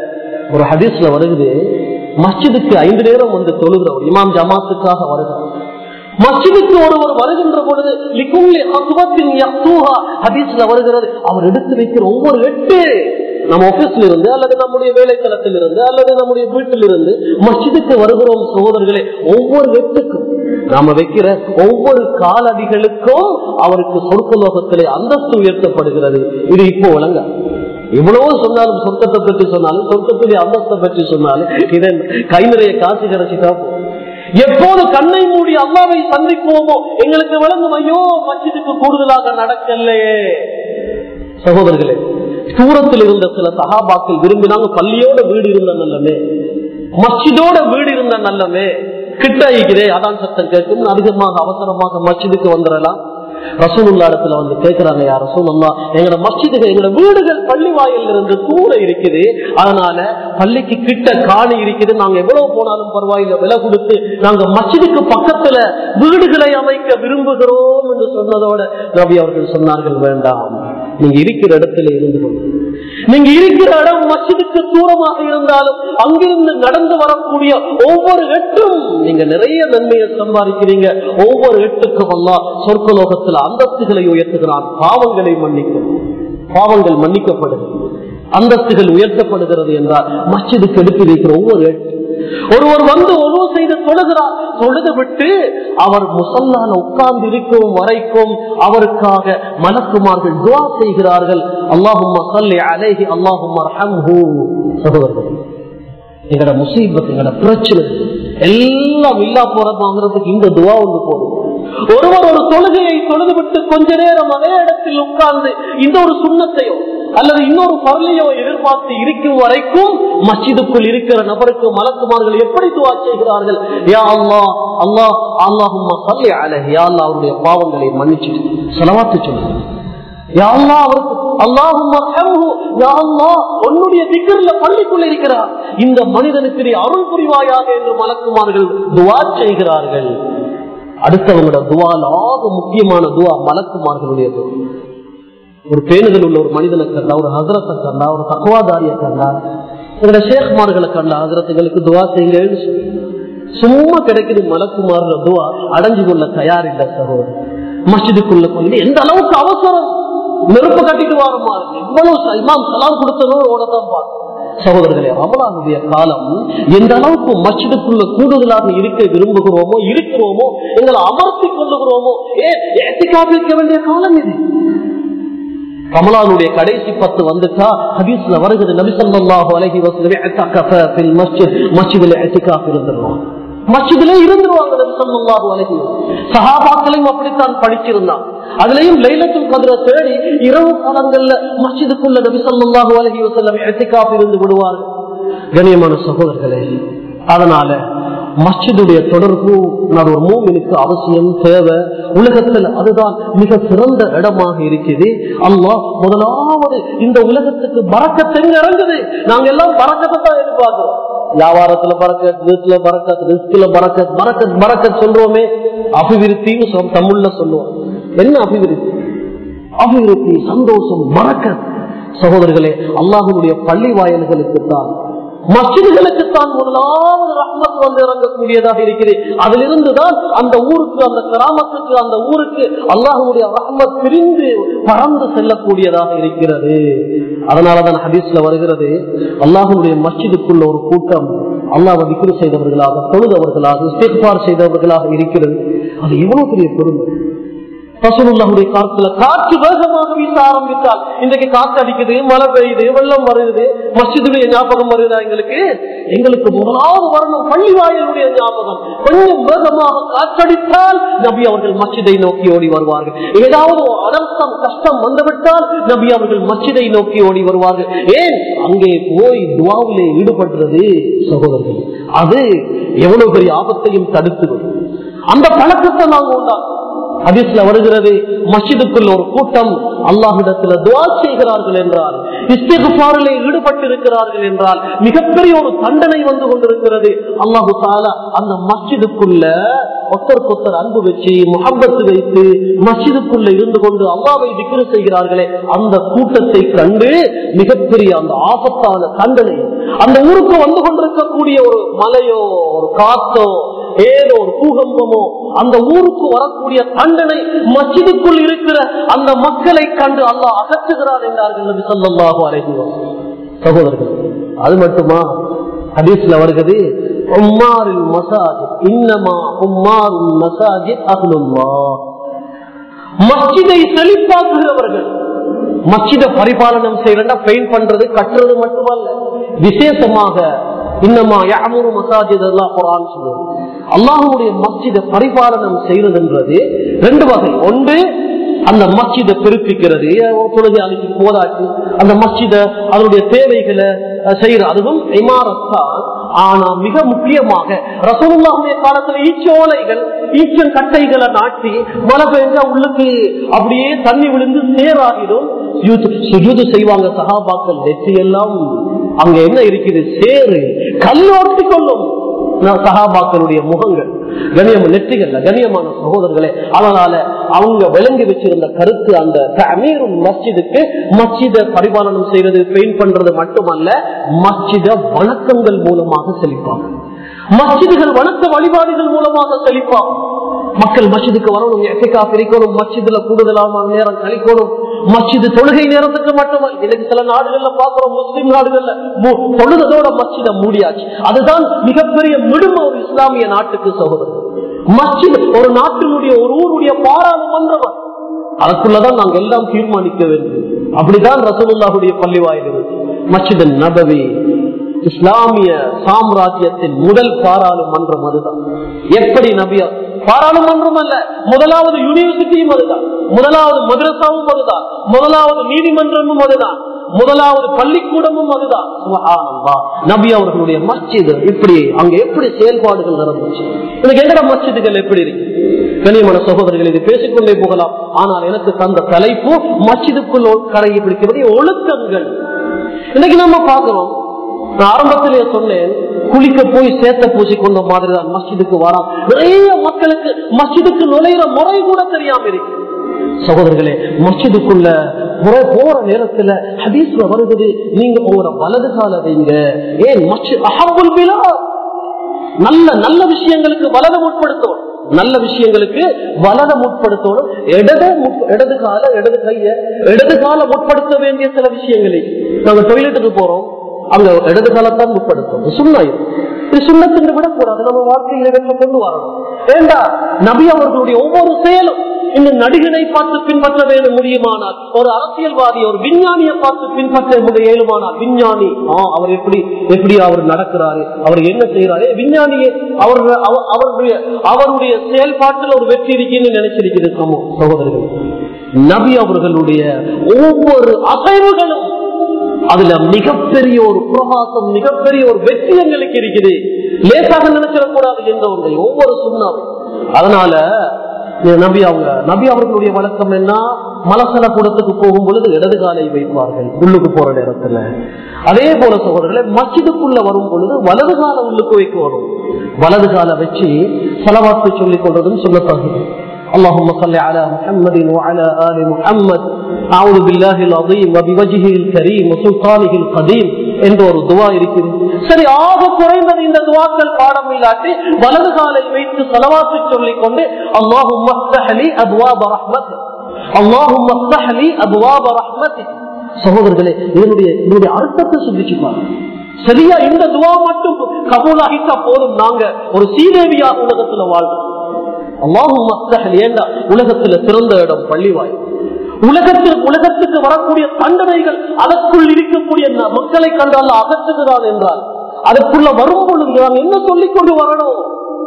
ஒரு ஹதீஸ்ல வருகிறது மஸ்ஜிதுக்கு ஐந்து நேரம் வந்து தொழுகிறவர் இமாம் ஜமாத்துக்காக வருகிறார் மஸ்ஜிதுக்கு ஒருவர் வருகின்ற பொழுது லிகுல்லி அஸ்வத்தின் யக்தூஹா ஹதீஸ்ல வருகிறது அவர் எடுத்து வைக்கிற ஒவ்வொரு எட்டு நம்ம ஆபீஸ்ல இருந்து அல்லது நம்முடைய வேலைத்தளத்தில் இருந்து அல்லது நம்முடைய வீட்டில் இருந்து மஸ்ஜிதுக்கு வருகிறோம் சகோதரர்களே ஒவ்வொரு எட்டுக்கும் நாம வைக்கிற ஒவ்வொரு காலடிகளுக்கும் அவருக்கு சொற்கலோகத்திலே அந்தஸ்து உயர்த்தப்படுகிறது இது இப்போ விளங்க இவ்வளவு சொன்னாலும் சொர்க்கத்தை பற்றி சொன்னாலும் சொர்க்கத்துடைய அந்தஸ்தை பற்றி சொன்னாலும் இதை கை நிறைய காசு கிடைச்சிட்டா போதும். எப்போது கண்ணை மூடி அல்லாவை சந்திப்போமோ எங்களுக்கு விளங்கும் ஐயோ மஸ்ஜிதுக்கு கூடுதலாக நடக்கலையே சகோதரர்களே தூரத்தில் இருந்த சில சகாபாக்கள் விரும்பினாங்க பள்ளியோட வீடு இருந்த நல்லமே மஸ்ஜிதோட வீடு இருந்த நல்லமே கிட்ட இருக்கிறே அதான் சத்தம் கேட்கும் அதிகமாக அவசரமாக மஸ்ஜிதுக்கு வந்துடலாம் ரசூலுல்லா இடத்துல வந்து கேட்கிறாங்க யார் ரசூலுல்லா எங்களோட மஸ்ஜிதுகள் எங்களோட வீடுகள் பள்ளி வாயில் இருந்து தூர இருக்குது அதனால பள்ளிக்கு கிட்ட காணி இருக்குது நாங்க எவ்வளவு போனாலும் பரவாயில்ல விலை கொடுத்து நாங்க மஸ்ஜிதுக்கு பக்கத்துல வீடுகளை அமைக்க விரும்புகிறோம் என்று சொன்னதோட நபி அவர்கள் சொன்னார்கள் வேண்டாம் நீங்க இருக்கிற இடத்துல இருந்து கொள்ளுங்க நீங்க இருக்கிற இடம் மஸ்ஜிதுக்கு தூரமாக இருந்தாலும் அங்கிருந்து நடந்து வரக்கூடிய ஒவ்வொரு எட்டும் நீங்க நிறைய நன்மையை சம்பாதிக்கிறீங்க ஒவ்வொரு எட்டுக்கும் எல்லாம் சொர்க்கலோகத்தில் அந்தஸ்துகளை உயர்த்துகிறான் பாவங்களை மன்னிக்கும் பாவங்கள் மன்னிக்கப்படுகிறது அந்தஸ்துகள் உயர்த்தப்படுகிறது என்றால் மஸ்ஜிதுக்கு எடுத்து வைக்கிற ஒவ்வொரு எட்டு ஒருவர் வந்து உணவு செய்து தொழுகிறார் தொழுது விட்டு அவர் முசல்லால உட்கார்ந்து இருக்கும் வரைக்கும் அவருக்காக மலக்குமார்கள் துவா செய்கிறார்கள் அல்லாஹும் அலேஹி அல்லாஹும் சகோதரர்கள் எங்களோட முசீபத் எங்களோட பிரச்சனை எல்லாம் இல்லா போறதுக்கு இந்த துவா ஒன்று போதும் ஒருவர் ஒரு தொழுகையை தொழுது விட்டு கொஞ்ச நேரம் அதே இடத்தில் உட்கார்ந்து இந்த ஒரு சுண்ணத்தையோ அல்லது இன்னொரு பரலையோ எதிர்பார்த்து இருக்கும் வரைக்கும் மஸ்ஜிதுக்குள் இருக்கிற நபருக்கு மலக்குமார்கள் எப்படி துவா செய்கிறார்கள் யா அல்லா அல்லாஹ் அல்லாஹும் அவருடைய பாவங்களை மன்னிச்சுட்டு செலவாத்து சொல்லுங்க உன்னுடைய திக்கர்ல பள்ளிக்குள்ள இருக்கிறார் இந்த மனிதனுக்கு நீ அருள் புரிவாயாக என்று மலக்குமார்கள் துவா செய்கிறார்கள் அடுத்தவங்களோட துவால் ஆக முக்கியமான துவா மலக்குமார்களுடைய துவா ஒரு பேணுதல் உள்ள ஒரு மனிதனை கண்டா ஒரு ஹசரத்தை கண்டா ஒரு தக்குவாதாரியை கண்டா எங்களோட ஷேக்மார்களை கண்டா ஹசரத்துகளுக்கு துவா செய்யுங்கன்னு சொல்லி சும்மா கிடைக்குது மலக்குமாறுல துவா அடைஞ்சு கொள்ள தயார் இல்லை சகோதரர் மஸ்ஜிதுக்குள்ள கொண்டு எந்த அளவுக்கு அவசரம் நெருப்பு கட்டிட்டு வாரமா இருக்கு இவ்வளவு இமாம் சலாம் கொடுத்ததோட ஓடத்தான் பார்த்து சகோதரர்களே ரமலானுடைய காலம் எந்த அளவுக்கு மச்சிதுக்குள்ள கூடுதலாக இருக்க விரும்புகிறோமோ இருக்கிறோமோ எங்களை அமர்த்தி கொள்ளுகிறோமோ ஏன் காப்பிக்க வேண்டிய காலம் இது ரமலானுடைய கடைசி பத்து வந்துட்டா ஹதீஸ்ல வருகிறது நபிசல்லாஹு அலஹி வசலம் மஸ்ஜித் மஸ்ஜிதுல எத்திகாப் இருந்துருவாங்க மஸ்ஜிதிலே இருந்துருவாங்க நபிசல்லாஹு அலஹி சஹாபாக்களையும் அப்படித்தான் படிச்சிருந்தான் அதுலயும் லைலத்துல் கதிர தேடி இரவு காலங்கள்ல மஸ்ஜிதுக்குள்ள நபிசல்லாஹு அலஹி வசல்லம் எத்திகாப் இருந்து விடுவார்கள் கண்ணியமான சகோதரர்களே அதனால மஸ்ஜிதுடைய தொடர்பு நான் ஒரு மூமினுக்கு அவசியம் தேவை உலகத்தில் அதுதான் மிக சிறந்த இடமாக இருக்குது அல்லாஹ் முதலாவது இந்த உலகத்துக்கு பறக்கத்தை இறங்குது நாங்க எல்லாம் பறக்கத்தை தான் எதிர்பார்க்கிறோம் வியாபாரத்துல பறக்கத் வீட்டுல பறக்கத் ரிஸ்குல பறக்கத் பறக்கத் பறக்கத் சொல்றோமே அபிவிருத்தின்னு சொல் தமிழ்ல சொல்லுவோம் என்ன அபிவிருத்தி அபிவிருத்தி சந்தோஷம் பறக்கத் சகோதரர்களே அல்லாஹுடைய பள்ளி வாயல்களுக்கு தான் மசிதிகளுக்குத்தான் முதலாவது ரஹ்மத் வந்து இறங்கக்கூடியதாக இருக்கிறது அதிலிருந்துதான் அந்த ஊருக்கு அந்த கிராமத்துக்கு அந்த ஊருக்கு அல்லாஹுடைய ரஹ்மத் பிரிந்து பறந்து செல்லக்கூடியதாக இருக்கிறது அதனாலதான் ஹதீஸ்ல வருகிறது அல்லாஹுடைய மஸ்ஜிதுக்குள்ள ஒரு கூட்டம் அல்லாஹ் விக்ரு செய்தவர்களாக தொழுதவர்களாக இஸ்திஃபார் செய்தவர்களாக இருக்கிறது அது எவ்வளவு பெரிய பெருமை ரசூலுல்லாஹுடைய காலத்துல காற்று வேகமாக வீச ஆரம்பித்தால் இன்றைக்கு காற்று அடிக்குது மழை பெய்யுது வெள்ளம் வருது மஸ்ஜிதுடைய ஞாபகம் வருதா எங்களுக்கு எங்களுக்கு முதலாவது வரணும் பள்ளி வாயிலுடைய ஞாபகம் கொஞ்சம் வேகமாக காற்றடித்தால் நபி அவர்கள் மஸ்ஜிதை நோக்கி ஓடி வருவார்கள் ஏதாவது அனர்த்தம் கஷ்டம் வந்துவிட்டால் நபி அவர்கள் மஸ்ஜிதை நோக்கி ஓடி வருவார்கள் ஏன் அங்கே போய் துவாவிலே ஈடுபடுறது சகோதரர்கள் அது எவ்வளவு பெரிய ஆபத்தையும் தடுத்து அந்த பழக்கத்தை நாங்கள் உண்டாக்கும் ஹதீஸ்ல வருகிறது மஸ்ஜிதுக்குள்ள ஒரு கூட்டம் அல்லாஹிடத்துல துவா செய்கிறார்கள் என்றால் இஸ்திகாரிலே ஈடுபட்டு இருக்கிறார்கள் என்றால் மிகப்பெரிய ஒரு தண்டனை வந்து கொண்டிருக்கிறது அல்லாஹு தாலா அந்த மஸ்ஜிதுக்குள்ள ஒத்தர் கொத்தர் அன்பு வச்சு முகப்பத்து வைத்து மஸ்ஜிதுக்குள்ள இருந்து கொண்டு அல்லாவை திக்ரு செய்கிறார்களே அந்த கூட்டத்தை கண்டு மிகப்பெரிய அந்த ஆபத்தான தண்டனை அந்த ஊருக்கு வந்து கொண்டிருக்கக்கூடிய ஒரு மலையோ ஒரு காத்தோ ஏதோ ஒரு பூகம்பமோ அந்த ஊருக்கு வரக்கூடிய தண்டனை மஸ்ஜிதுக்குள் இருக்கிற அந்த மக்களை கண்டு அல்லாஹ் அகற்றுகிறார் என்றார்கள் நபி ஸல்லல்லாஹு அலைஹி வஸல்லம் சகோதரர்கள் அது மட்டுமா ஹதீஸ்ல வருகிறது உம்மாரில் மசாஜித் இன்னமா உம்மாருல் மசாஜித் அஹ்லுல்லாஹ் மஸ்ஜிதை செழிப்பாக்குகிறவர்கள் மஸ்ஜித பரிபாலனம் செய்யறா பெயிண்ட் பண்றது கட்டுறது மட்டுமல்ல விசேஷமாக இன்னமா யாமூரு மசாஜித் எல்லாம் குரான் சொல்லுவது அல்லாஹுடைய மஸ்ஜித பரிபாலனம் செய்யறதுன்றது ரெண்டு வகை ஒன்று அந்த மஸ்ஜிதை பெருப்பிக்கிறது தொழுகையாளிக்கு போதாச்சு அந்த மஸ்ஜித அதனுடைய தேவைகளை செய்யற அதுவும் இமாரத்தான் ஆனா மிக முக்கியமாக ரசூலுல்லாஹுடைய காலத்துல ஈச்சோலைகள் ஈச்சம் கட்டைகளை நாட்டி மழை பெஞ்சா உள்ளுக்கு அப்படியே தண்ணி விழுந்து சேராகிடும் சுஜூது செய்வாங்க சகாபாக்கள் நெற்றி எல்லாம் அங்க என்ன இருக்குது சேரு கல்லோட்டி கொள்ளும் சகாபாக்களுடைய முகங்கள் கணியம நெற்றிகள்ல கணியமான சகோதரர்களே அதனால அவங்க விளங்கி வச்சிருந்த கருத்து அந்த அமீரும் மஸ்ஜிதுக்கு மஸ்ஜித பரிபாலனம் செய்யறது பெயிண்ட் பண்றது மட்டுமல்ல மஸ்ஜித வணக்கங்கள் மூலமாக செழிப்பாங்க மஸ்ஜிதுகள் வணக்க வழிபாடுகள் மூலமாக செழிப்பாங்க மக்கள் மஸ்ஜிதுக்கு வரணும் எசைக்கா பிரிக்கணும் மஸ்ஜிதுல கூடுதலான நேரம் கழிக்கணும் மஸ்ஜிது தொழுகை நேரத்துக்கு மட்டுமல்ல இன்னைக்கு சில நாடுகள்ல பாக்குறோம் முஸ்லிம் நாடுகள்ல தொழுதோட மஸ்ஜித மூடியாச்சு அதுதான் மிகப்பெரிய மிடும ஒரு இஸ்லாமிய நாட்டுக்கு சகோதரர் மஸ்ஜித் ஒரு நாட்டினுடைய ஒரு ஊருடைய பாராளுமன்றம் அதுக்குள்ளதான் நாங்க எல்லாம் தீர்மானிக்க வேண்டும் அப்படிதான் ரசூலுல்லாஹுடைய பள்ளி வாயில் மஸ்ஜித் நபவி இஸ்லாமிய சாம்ராஜ்யத்தின் முதல் பாராளுமன்றம் அதுதான் எப்படி நபியா பாராளுமன்றம் அல்ல முதலாவது யூனிவர்சிட்டியும் அதுதான் முதலாவது மதரசாவும் அதுதான் முதலாவது நீதிமன்றமும் அதுதான் முதலாவது பள்ளிக்கூடமும் அதுதான் சுபஹானல்லாஹ். நபி அவர்களுடைய மஸ்ஜித் இப்படி அங்க எப்படி செயல்பாடுகள் நடந்துச்சு எனக்கு எங்கட மஸ்ஜிதுகள் எப்படி இருக்கு கனியமான சகோதரர்கள் இது பேசிக்கொண்டே போகலாம் ஆனால் எனக்கு தந்த தலைப்பு மஸ்ஜிதுக்குள் கரையை பிடிக்கிறது ஒழுக்கங்கள் இன்னைக்கு நம்ம பாக்குறோம் நான் ஆரம்பத்திலேயே சொன்னேன் குளிக்க போய் சேத்த பூசி கொண்ட மாதிரி தான் மஸ்ஜிதுக்கு வரான் நிறைய மக்களுக்கு மஸ்ஜிதுக்கு நுழையிற முறை கூட தெரியாம இருக்கு சகோதரர்களே மஸ்ஜிதுக்குள்ள முறை போற நேரத்துல ஹதீஸ்ல வருகிறது நீங்க உங்களோட வலது கால வைங்க ஏன் மஸ்ஜித் அஹபுல் பிலா நல்ல நல்ல விஷயங்களுக்கு வலத முற்படுத்தணும் நல்ல விஷயங்களுக்கு வலத முற்படுத்தணும் இடது முற்ப- இடது கால இடது கைய இடது கால முற்படுத்த வேண்டிய சில விஷயங்களை நாங்க டொய்லெட்டுக்கு போறோம் அங்க இடது காலத்தான் முற்படுத்தணும் சுண்ணாயும் இது சுண்ணத்தின் விடக்கூடாது நம்ம வாழ்க்கையில வெற்றி கொண்டு வரணும் ஏண்டா நபி அவர்களுடைய ஒவ்வொரு செயலும் இந்த நடிகனை பார்த்து பின்பற்ற வேண்டும் முடியுமானால் ஒரு அரசியல்வாதி ஒரு விஞ்ஞானியை பார்த்து பின்பற்ற முடிய இயலுமானால் விஞ்ஞானி ஆ, அவர் எப்படி எப்படி அவர் நடக்கிறாரு அவர் என்ன செய்யறாரு விஞ்ஞானியே அவர் அவ- அவருடைய அவருடைய செயல்பாட்டில் ஒரு வெற்றி இருக்குன்னு நினைச்சிருக்கிறது சமூக சகோதரர்கள் நபி அவர்களுடைய ஒவ்வொரு அசைவுகளும் அதுல மிகப்பெரிய ஒரு பிரகாசம் மிகப்பெரிய ஒரு வெற்றி எங்களுக்கு இருக்குது லேசாக நினைச்சிடக்கூடாது என்ற ஒன்றை ஒவ்வொரு சுண்ணாவும் அதனால இந்த நபி அவங்க நபி அவர்களுடைய வழக்கம் என்ன மலசல கூடத்துக்கு போகும் பொழுது இடது காலை வைப்பார்கள் உள்ளுக்கு போற நேரத்துல அதே போல சகோதரர்களே மஸ்ஜிதுக்குள்ள வரும் பொழுது வலது கால உள்ளுக்கு வைக்க வரும் வலது கால வச்சு செலவாக்கு சொல்லிக் கொள்றதும் சொல்லத்தகுது اللهم صل على محمد وعلى آل محمد أعوذ بالله العظيم وبوجهه الكريم وسلطانه القديم என்ற ஒரு துவா இருக்கிறது சரி ஆக குறைந்தது இந்த துவாக்கள் பாடம் இல்லாட்டி வலது காலை வைத்து செலவாத்து சொல்லிக் கொண்டு அல்லாஹும் மஸ்தஹலி அபுவாப ரஹ்மத் அல்லாஹும் மஸ்தஹலி அபுவாப ரஹ்மத் சகோதரர்களே இதனுடைய இதனுடைய அர்த்தத்தை சிந்திச்சு பாருங்க சரியா இந்த துவா மட்டும் கபூலாகிட்டா போதும் நாங்க ஒரு சீதேவியா உலகத்துல வாழ்றோம் அல்லாஹும் மஸ்தஹல் ஏண்டா உலகத்துல சிறந்த இடம் பள்ளிவாய் உலகத்தில் உலகத்துக்கு வரக்கூடிய தண்டனைகள் அதற்குள் இருக்கக்கூடிய ந- மக்களை கண்டால் அகற்றுகிறான் என்றால் அதற்குள்ள வரும் பொழுது நாம் என்ன சொல்லிக் கொண்டு வரணும்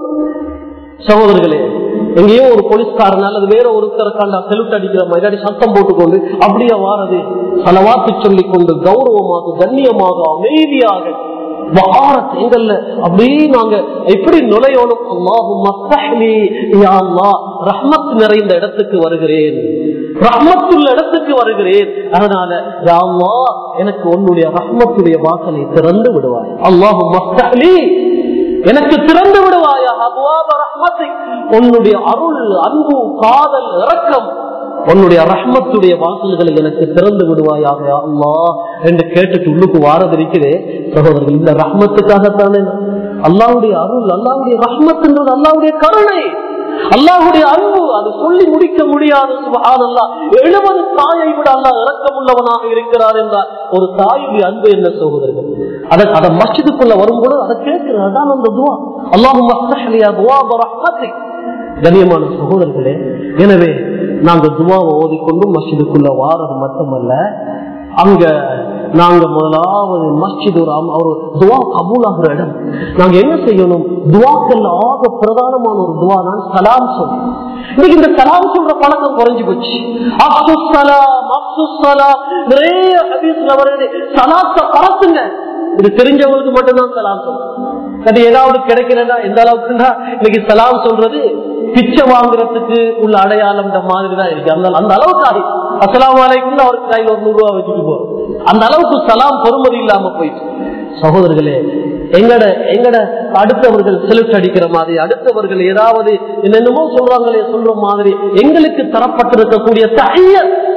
சகோதரர்களே எங்கேயோ ஒரு போலீஸ்காரன் அல்லது வேற ஒருத்தரை கண்டா செலுட் அடிக்கிற மாதிரி சத்தம் போட்டுக்கொண்டு அப்படியே வாரது பலவாத்து சொல்லிக் கொண்டு கௌரவமாக கண்ணியமாக அமைதியாக வகாரத் எங்கள்ல அப்படியே நாங்க எப்படி நுழையணும் அல்லாஹும் மஸ்தஹ்லி யா அல்லாஹ் ரஹ்மத் நிறைந்த இடத்துக்கு வருகிறேன் ரஹ்மத்துள்ள இடத்துக்கு வருகிறேன் அதனால யா அல்லாஹ் எனக்கு உன்னுடைய ரஹ்மத்துடைய வாசலை திறந்து விடுவாய் அல்லாஹும் மஸ்தஹ்லி எனக்கு திறந்து விடுவாயா அபுவாப ரஹ்மத்தை உன்னுடைய அருள் அன்பு காதல் இரக்கம் உன்னுடைய ரஹ்மத்துடைய வாசல்களை எனக்கு திறந்து விடுவாயாக யா அல்லாஹ் என்று கேட்டுட்டு உள்ளுக்கு வாரது இருக்கிறே சகோதரர்கள் இந்த ரஹ்மத்துக்காகத்தானே அல்லாவுடைய அருள் அல்லாவுடைய ரஹ்மத்துன்றது அல்லாவுடைய கருணை அல்லாஹுடைய அன்பு அது சொல்லி முடிக்க முடியாது சுபஹானல்லா எழுபது தாயை விட அல்லாஹ் இறக்கமுள்ளவனாக இருக்கிறார் என்றார் ஒரு தாயுடைய அன்பு என்ன சகோதரர்கள் அதை அதை மஸ்ஜிதுக்குள்ள வரும்போது அதை கேட்கிறது அதான் அந்த துவா அல்லாஹும் மஸ்தஹ்லியா துவா ரஹ்மத்திக் கண்ணியமான சகோதரர்களே எனவே நாங்க துவாவை ஓதிக்கொண்டு மஸ்ஜிதுக்குள்ள வாரது மட்டுமல்ல அங்க நாங்க முதலாவது மஸ்ஜித் ஒரு அம்- ஒரு துவா கபூலாகிற இடம் நாங்க என்ன செய்யணும் துவாக்கள் ஆக பிரதானமான ஒரு துவா தான் சலாம் சொல்லணும் இன்னைக்கு இந்த சலாம் சொல்ற பழக்கம் குறைஞ்சு போச்சு அப்துல் சலாம் அப்துல் சலாம் நிறைய ஹதீஸ்ல வருது சலாத்தை பறத்துங்க இது தெரிஞ்சவங்களுக்கு மட்டும்தான் சலாம் சொல்லணும் அது ஏதாவது கிடைக்கிறதா எந்த அளவுக்குன்னா இன்னைக்கு சலாம் சொல்றது பிச்சை வாங்குறதுக்கு உள்ள அடையாளம் மாதிரி தான் இருக்கு அந்த அந்த அளவுக்கு ஆகி அசலாம் வலைக்குள்ள அவருக்கு கையில் ஒரு நூறு ரூபாய் வச்சுட்டு போறோம் அந்த அளவுக்கு சலாம் பொறுமதி இல்லாம போயிட்டு சகோதரர்களே எங்கட எங்கட அடுத்தவர்கள் செலுத்து அடிக்கிற மாதிரி அடுத்தவர்கள் ஏதாவது என்னென்னமோ சொல்றாங்களே சொல்ற மாதிரி எங்களுக்கு தரப்பட்டிருக்கக்கூடிய தகைய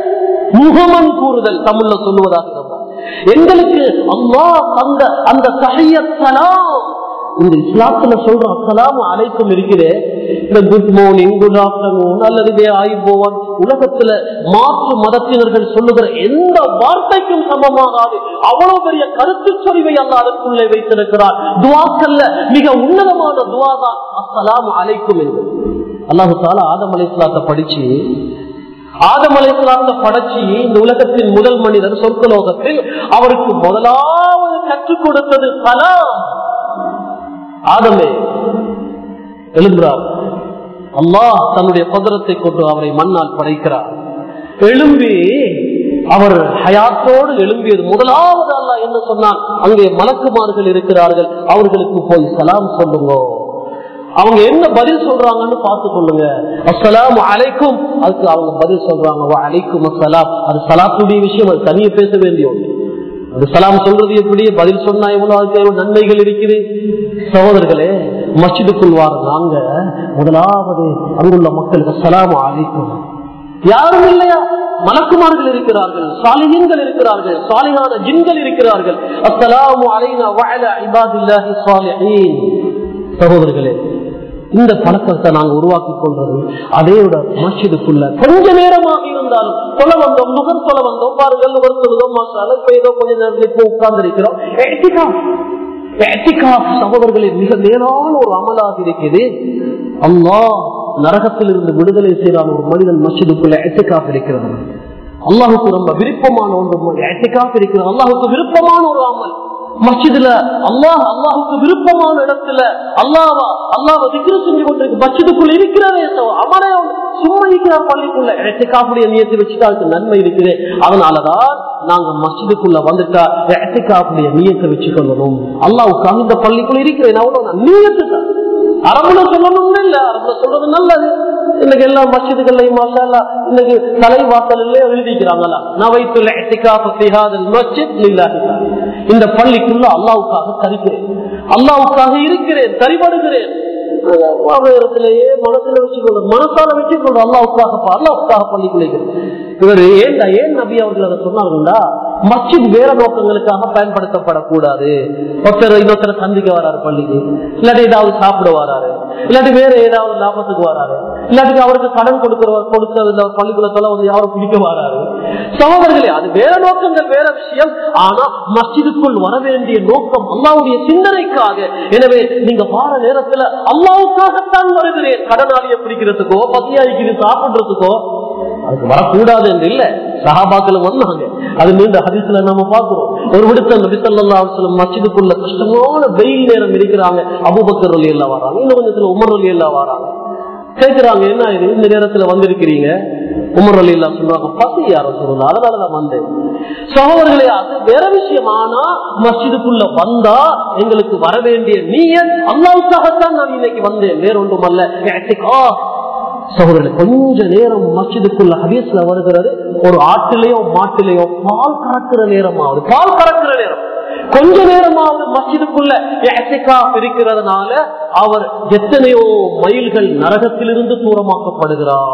முகமன் கூறுதல் தமிழ்ல சொல்லுவதாக இருந்தார் எங்களுக்கு அல்லாஹ் அந்த அந்த சலாம் இந்த இஸ்லாத்துல சொல்ற அஸ்லாம் அழைக்கும் இருக்கிறே இந்த குட் மார்னிங் குட் ஆஃப்டர்நூன் அல்லது வே ஆயிப்போவான் உலகத்துல மாற்று மதத்தினர்கள் சொல்லுகிற எந்த வார்த்தைக்கும் சமமாகாது அவ்வளவு பெரிய கருத்து சொறிவை அல்ல அதற்குள்ளே வைத்திருக்கிறார் துவாக்கல்ல மிக உன்னதமான துவா தான் அஸ்லாம் அழைக்கும் என்று அல்லாஹு தாலா ஆதம் அலைஸ்லாத்தை படிச்சு ஆதம் அலைசலாத்த படைச்சி இந்த உலகத்தின் முதல் மனிதர் சொர்க்கலோகத்தில் அவருக்கு முதலாவது கற்றுக் கொடுத்தது சலாம் ஆதமே எழும்புறார் அல்லாஹ் தன்னுடைய பதரத்தை கொண்டு அவரை மண்ணால் படைக்கிறார் எழும்பி அவர் ஹயாத்தோடு எழும்பியது முதலாவது அல்ல என்ன சொன்னான் அங்கே மலக்குமார்கள் இருக்கிறார்கள் அவர்களுக்கு போய் சலாம் சொல்லுங்க அவங்க என்ன பதில் சொல்றாங்கன்னு பார்த்து கொள்ளுங்க அஸ்ஸலாம் அலைக்கும் அதுக்கு அவங்க பதில் சொல்றாங்க அலைக்கும் அஸ்ஸலாம் அது சலாத்துடைய விஷயம் அது தனியே பேச வேண்டிய ஒன்று அது சலாம் சொல்றது எப்படி பதில் சொன்னா எவ்வளவு நன்மைகள் இருக்குது சகோதரர்களே மஸ்ஜிதுக்குள் வார நாங்க முதலாவது அங்குள்ள மக்களுக்கு சலாம் அழைக்கும் யாரும் இல்லையா மலக்குமார்கள் இருக்கிறார்கள் சாலிஹீன்கள் இருக்கிறார்கள் சாலிகான ஜின்கள் இருக்கிறார்கள் அஸ்ஸலாமு அலைனா வஅலா இபாதில்லாஹி ஸாலிஹீன் சகோதரர்களே இந்த பழக்கத்தை நாங்க உருவாக்கி கொள்றது அதையோட மஸ்ஜிதுக்குள்ள கொஞ்ச நேரமாக இருந்தாலும் தொலை வந்தோம் முகர் தொலை வந்தோம் பாருங்கள் ஒரு தொழுதோம் மாசால இப்ப ஏதோ கொஞ்ச நேரத்தில் இப்போ உட்கார்ந்து இருக்கிறோம் சகோதரர்களின் மிக மேலான ஒரு அமலாக இருக்குது அம்மா நரகத்திலிருந்து விடுதலை செய்யறான் ஒரு மனிதன் மஸ்ஜிதுக்குள்ள எட்டிகாப் இருக்கிறது அல்லாஹுக்கு ரொம்ப விருப்பமான ஒன்று எட்டிகாப் இருக்கிறது அல்லாஹுக்கு விருப்பமான ஒரு அமல் மஸ்ஜிதுல அல்லாஹ் அல்லாஹுக்கு விருப்பமான இடத்துல அல்லாவா அல்லாஹ் திக்ரு செஞ்சு கொண்டிருக்கு மஸ்ஜிதுக்குள்ள இருக்கிறதே அமரே சும்மா இருக்கிறார் பள்ளிக்குள்ள எட்டிகாப்புடைய நியத்தை வச்சுட்டு அதுக்கு நன்மை இருக்குது அதனாலதான் நாங்க மஸ்ஜிதுக்குள்ள வந்துட்டா எட்டிகாப்புடைய நியத்தை வச்சுக்கொள்ளணும் அல்லாவுக்காக இந்த பள்ளிக்குள்ள இருக்கிறேன் அவ்வளவு நீயத்து தான் அரபுல சொல்லணும்னு இல்ல அரபுல சொல்றது நல்லது இன்னைக்கு எல்லா மஸ்ஜிதுகள்லையும் மாஷா இன்னைக்கு தலைவாசல்ல எழுதிக்கிறாங்களா நவைத்துள்ள மஸ்ஜித் இந்த பள்ளிக்குள்ள அல்லாவுக்காக தரிக்கிறேன் அல்லாவுக்காக இருக்கிறேன் தரிபடுகிறேன் இடத்திலேயே மனசுல வச்சுக்கொள்ள மனசால வச்சுக்கொள்ள அல்லாவுக்காக அல்லாவுக்காக பள்ளிக்குள்ள இவர் ஏன் ஏன் நபி அவர்கள் அதை சொன்னாங்கன்னா மஸ்ஜித் வேற நோக்கங்களுக்காக பயன்படுத்தப்படக்கூடாது ஒருத்தர் இன்னொருத்தரை சந்திக்க வராரு பள்ளிக்கு இல்லாட்டி ஏதாவது சாப்பிட வராரு இல்லாட்டி வேற ஏதாவது லாபத்துக்கு வராரு இல்லாட்டி அவருக்கு கடன் கொடுக்கிற கொடுத்த பள்ளிக்குள்ள வந்து யாரும் பிடிக்க வராரு சகோதரர்களே அது வேற நோக்கங்கள் வேற விஷயம் ஆனா மஸ்ஜிதுக்குள் வர வேண்டிய நோக்கம் அல்லாவுடைய சிந்தனைக்காக எனவே நீங்க வார நேரத்துல அல்லாவுக்காகத்தான் வருகிறேன் கடனாளியை பிடிக்கிறதுக்கோ பசியாய்க்கு சாப்பிடுறதுக்கோ அதுக்கு வரக்கூடாது என்று இல்ல சகாபாக்களும் வந்தாங்க அது நீண்ட ஹரிசுல நம்ம பாக்குறோம் ஒரு விடுத்த நபிசல்லா மச்சிதுக்குள்ள கஷ்டமான வெயில் நேரம் இருக்கிறாங்க அபுபக்கர் வழி எல்லாம் வராங்க இன்னும் கொஞ்சத்துல உமர் வழி எல்லாம் வராங்க கேட்கிறாங்க என்ன இது இந்த நேரத்துல வந்திருக்கிறீங்க உமர் அலி இல்லா சொல்றாங்க பசி யாரும் சொல்லணும் அதனாலதான் வந்தேன் சகோதரர்களே அது வேற விஷயம் ஆனா மஸ்ஜிதுக்குள்ள வந்தா எங்களுக்கு வர வேண்டிய நீயன் அல்லாவுக்காகத்தான் நான் இன்னைக்கு வந்தேன் வேற ஒன்றும் அல்ல சகோதரர் கொஞ்ச நேரம் மஸ்ஜிதுக்குள்ள ஹதீஸ்ல வருகிறது ஒரு ஆட்டிலேயோ மாட்டிலேயோ பால் கறக்கிற நேரமாவது பால் கறக்கிற நேரம் கொஞ்ச நேரமாவது மஸ்ஜிதுக்குள்ள இருக்கிறதுனால அவர் எத்தனையோ மைல்கள் நரகத்திலிருந்து தூரமாக்கப்படுகிறார்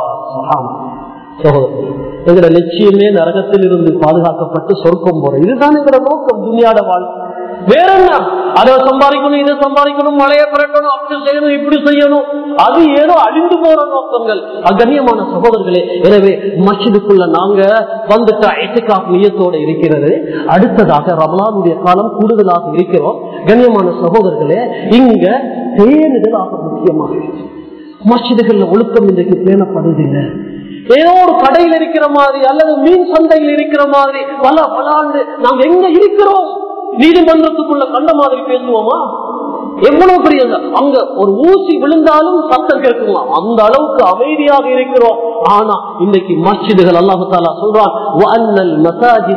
சகோதரர் எங்களோட லட்சியமே நரகத்தில் இருந்து பாதுகாக்கப்பட்டு சொர்க்கம் போற இதுதான் எங்களோட நோக்கம் துணியாட வாழ்க்கை வேற என்ன அதை சம்பாதிக்கணும் இதை சம்பாதிக்கணும் மழையை பரட்டணும் அப்படி செய்யணும் இப்படி செய்யணும் அது ஏதோ அழிந்து போற நோக்கங்கள் அகண்ணியமான சகோதரர்களே எனவே மஸ்ஜிதுக்குள்ள நாங்க வந்துட்டா எட்டுக்காப் நியத்தோட இருக்கிறது அடுத்ததாக ரமலானுடைய காலம் கூடுதலாக இருக்கிறோம் கண்ணியமான சகோதரர்களே இங்க பேணுதலாக முக்கியமாக மஸ்ஜிதுகள்ல ஒழுக்கம் இன்றைக்கு பேணப்படுவதில்லை ஏதோ ஒரு கடையில் இருக்கிற மாதிரி அல்லது மீன் சந்தையில் இருக்கிற மாதிரி பல பல ஆண்டு நாங்க எங்க இருக்கிறோம் நீதிமன்றத்துக்குள்ள கண்ட மாதிரி பேசுவோமா எவ்வளவு பெரிய அங்க ஒரு ஊசி விழுந்தாலும் சத்தம் கேட்குமா அந்த அளவுக்கு அமைதியாக இருக்கிறோம் ஆனா இன்னைக்கு மஸ்ஜிதுகள் அல்லாஹு தாலா சொல்றான்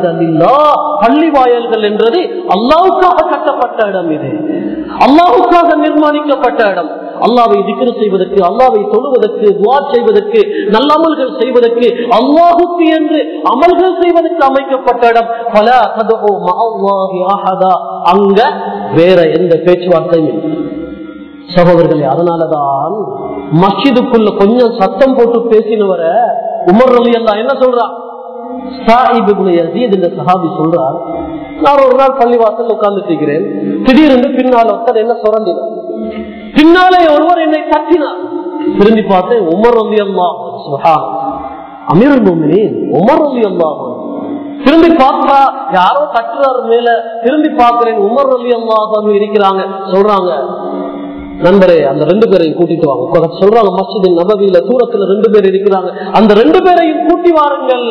பள்ளி வாயல்கள் என்றது அல்லாவுக்காக கட்டப்பட்ட இடம் இது அல்லாவுக்காக நிர்மாணிக்கப்பட்ட இடம் அல்லாவை திக்ரு செய்வதற்கு அல்லாவை தொழுவதற்கு துவா செய்வதற்கு நல்ல அமல்கள் செய்வதற்கு அல்லாஹுக்கு என்று அமல்கள் செய்வதற்கு அமைக்கப்பட்ட இடம் பல கதவோ மகாதா அங்க வேற எந்த பேச்சுவார்த்தையும் சகோதரர்களே அதனாலதான் மஸ்ஜிதுக்குள்ள கொஞ்சம் சத்தம் போட்டு பேசினவர உமர் அலி அல்லா என்ன சொல்றான் சஹாபி சொல்றார் நான் ஒரு நாள் பள்ளிவாசல் உட்கார்ந்துட்டு இருக்கிறேன் திடீரென்று பின்னால் ஒருத்தர் என்ன சுரண்டினார் பின்னாலே ஒருவர் என்னை தட்டினார் திரும்பி பார்த்தேன் உமர் அலி அல்லா அமீர் உமர் அலி அல்லா திரும்பி பார்த்தா யாரோ தட்டுறாரு மேல திரும்பி பார்க்கிறேன் உமர் அலி அல்லா இருக்கிறாங்க சொல்றாங்க நண்பரே அந்த ரெண்டு பேரையும் கூட்டிட்டு வாங்க சொல்றாங்க மஸ்ஜித் நபவியில தூரத்துல ரெண்டு பேர் இருக்கிறாங்க அந்த ரெண்டு பேரையும் கூட்டி வாருங்கள்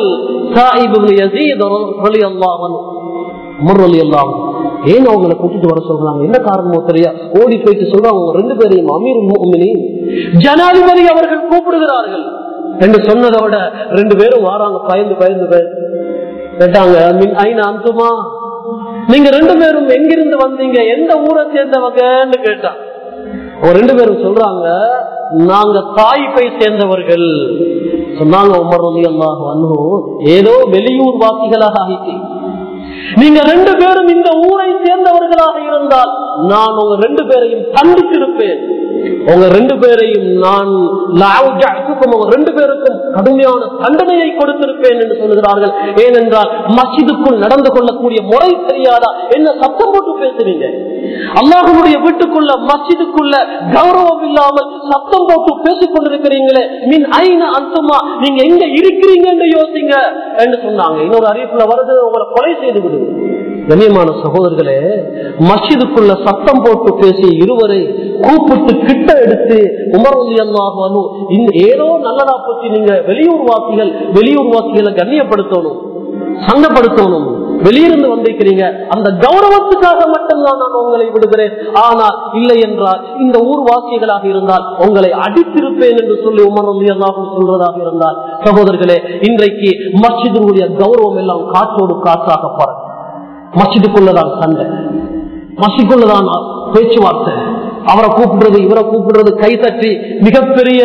ஏன் அவங்களை கூட்டிட்டு வர சொல்றாங்க என்ன காரணமோ தெரியா ஓடி போயிட்டு சொல்றாங்க ரெண்டு பேரையும் அமீர் ஜனாதிபதி அவர்கள் கூப்பிடுகிறார்கள் என்று சொன்னதை விட ரெண்டு பேரும் வாராங்க பயந்து பயந்து கேட்டாங்க மின் ஐநா அந்துமா நீங்க ரெண்டு பேரும் எங்கிருந்து வந்தீங்க எந்த ஊரை சேர்ந்தவங்கன்னு கேட்டான் அவங்க ரெண்டு பேரும் சொல்றாங்க நாங்க தாய்ப்பை சேர்ந்தவர்கள் சொன்னாங்க உமர் ரலி அல்லாஹ் ஏதோ வெளியூர் வாசிகளாக ஆகிட்டீங்க நீங்க ரெண்டு பேரும் இந்த ஊரை சேர்ந்தவர்களாக இருந்தால் நான் உங்க ரெண்டு பேரையும் தண்டித்திருப்பேன் உங்க ரெண்டு பேரையும் நான் லாவுஜஅத்துக்கும் உங்க ரெண்டு பேருக்கும் கடுமையான தண்டனையை கொடுத்திருப்பேன் என்று சொல்லுகிறார்கள் ஏனென்றால் மஸ்ஜிதுக்குள் நடந்து கொள்ளக்கூடிய முறை தெரியாதா என்ன சத்தம் போட்டு பேசுறீங்க அல்லாஹனுடைய வீட்டுக்குள்ள மஸ்ஜிதுக்குள்ள கௌரவம் இல்லாமல் சத்தம் போட்டு பேசிக் கொண்டிருக்கிறீங்களே மின் ஐன அந்தமா நீங்க எங்க இருக்கிறீங்கன்னு யோசிங்க என்று சொன்னாங்க இன்னொரு அறிவிப்புல வருது உங்களை கொலை செய்து விடு கண்ணியமான சகோதரர்களே மஸ்ஜிதுக்குள்ள சத்தம் போட்டு பேசி இருவரை கூப்பிட்டு கிட்ட எடுத்து உமரலி அல்லாஹு ஏதோ நல்லதா பற்றி நீங்க வெளியூர் வாசிகள் வெளியூர் வாசிகளை கண்ணியப்படுத்தணும் சங்கப்படுத்தணும் வெளியிருந்து வந்திருக்கிறீங்க அந்த கௌரவத்துக்காக மட்டும்தான் நான் உங்களை விடுகிறேன் ஆனால் இல்லை என்றால் இந்த ஊர்வாசிகளாக இருந்தால் உங்களை அடித்திருப்பேன் என்று சொல்லி உமர் அலி அல்லாஹும் சொல்றதாக இருந்தால் சகோதரர்களே இன்றைக்கு மஸ்ஜிதுடைய கௌரவம் எல்லாம் காற்றோடு காற்றாக பறக்கும் மஸ்ஜிதுக்குள்ளதான் சண்டை மஸ்ஜிதுக்குள்ளதான் பேச்சுவார்த்தை அவரை கூப்பிடுறது இவரை கூப்பிடுறது கை தட்டி மிகப்பெரிய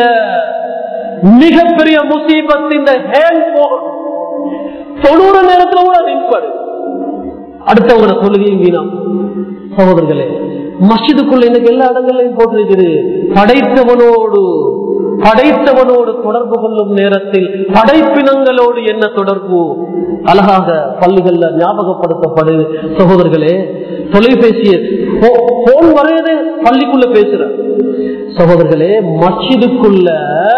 மிகப்பெரிய முசீபத் இந்த ஹேண்ட் போன் தொண்ணூறு நேரத்துல கூட நின்பாடு அடுத்தவங்களோட தொழுகையும் வீணா சகோதரர்களே மஸ்ஜிதுக்குள்ள இன்னைக்கு எல்லா இடங்களையும் போட்டிருக்குது படைத்தவனோடு படைத்தவனோடு தொடர்பு கொள்ளும் நேரத்தில் படைப்பினங்களோடு என்ன தொடர்பு அழகாக பள்ளிகள்ல ஞாபகப்படுத்தப்படுது சகோதரர்களே தொலைபேசிய போன் வரையது பள்ளிக்குள்ள பேசுற சகோதரர்களே மஸ்ஜிதுக்குள்ள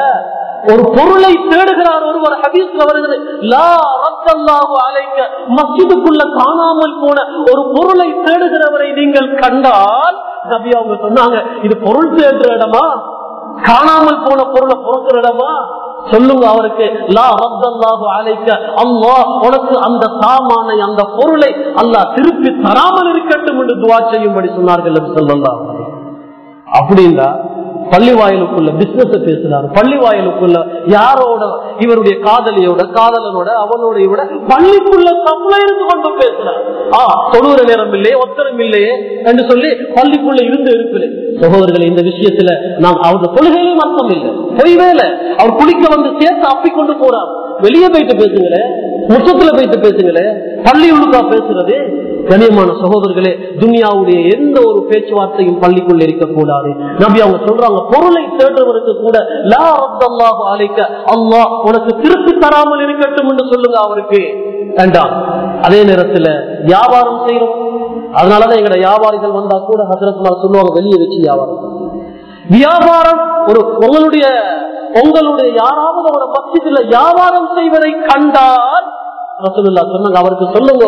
ஒரு பொருளை தேடுகிறார் ஒருவர் ஹதீஸ்ல வருகிறது லா ரத்தல்லாஹு அலைக்க மஸ்ஜிதுக்குள்ள காணாமல் போன ஒரு பொருளை தேடுகிறவரை நீங்கள் கண்டால் நபி அவங்க சொன்னாங்க இது பொருள் தேடுற இடமா காணாமல் போன பொருளை பொறுக்கிற இடமா சொல்லுங்க அவருக்கு லா ரத்தல்லாஹு அலைக்க அம்மா உனக்கு அந்த சாமானை அந்த பொருளை அல்லாஹ் திருப்பி தராமல் இருக்கட்டும் என்று துவா செய்யும்படி சொன்னார்கள் சொல்லலாம் அப்படின்னா பள்ளி வாயிலுக்குள்ள பிசினஸ் பேசுறாரு பள்ளி வாயிலுக்குள்ள யாரோட இவருடைய காதலியோட காதலனோட அவனோட இவட பள்ளிக்குள்ள சப்ளை இருந்து கொண்டு பேசுறாரு ஆ தொழுகிற நேரம் இல்லையே ஒத்தரம் இல்லையே என்று சொல்லி பள்ளிக்குள்ள இருந்து இருக்கல சகோதரர்கள் இந்த விஷயத்துல நாம் அவருடைய தொழுகையிலும் அர்த்தம் இல்லை பொய் வேலை அவர் குளிக்க வந்து சேர்த்து அப்பிக்கொண்டு போறார் வெளியே போயிட்டு பேசுங்களே முற்றத்துல போயிட்டு பேசுங்களே பள்ளி உள்ளுக்கா பேசுறது கண்ணியமான சகோதரர்களே துனியாவுடைய எந்த ஒரு பேச்சுவார்த்தையும் பள்ளிக்குள்ள இருக்கக்கூடாது நபி அவங்க சொல்றாங்க பொருளை தேடுறவருக்கு கூட லா அல்லாஹ் அழைக்க அல்லாஹ் உனக்கு திருப்பி தராமல் இருக்கட்டும் என்று சொல்லுங்க அவருக்கு வேண்டாம் அதே நேரத்துல வியாபாரம் செய்யறோம் அதனாலதான் எங்கட வியாபாரிகள் வந்தா கூட ஹசரத்மார் சொல்லுவாங்க வெளியே வச்சு வியாபாரம் வியாபாரம் ஒரு உங்களுடைய உங்களுடைய யாராவது ஒரு பட்சத்துல வியாபாரம் செய்வதை கண்டால் ரசூலுல்லா சொன்னாங்க அவருக்கு சொல்லுங்க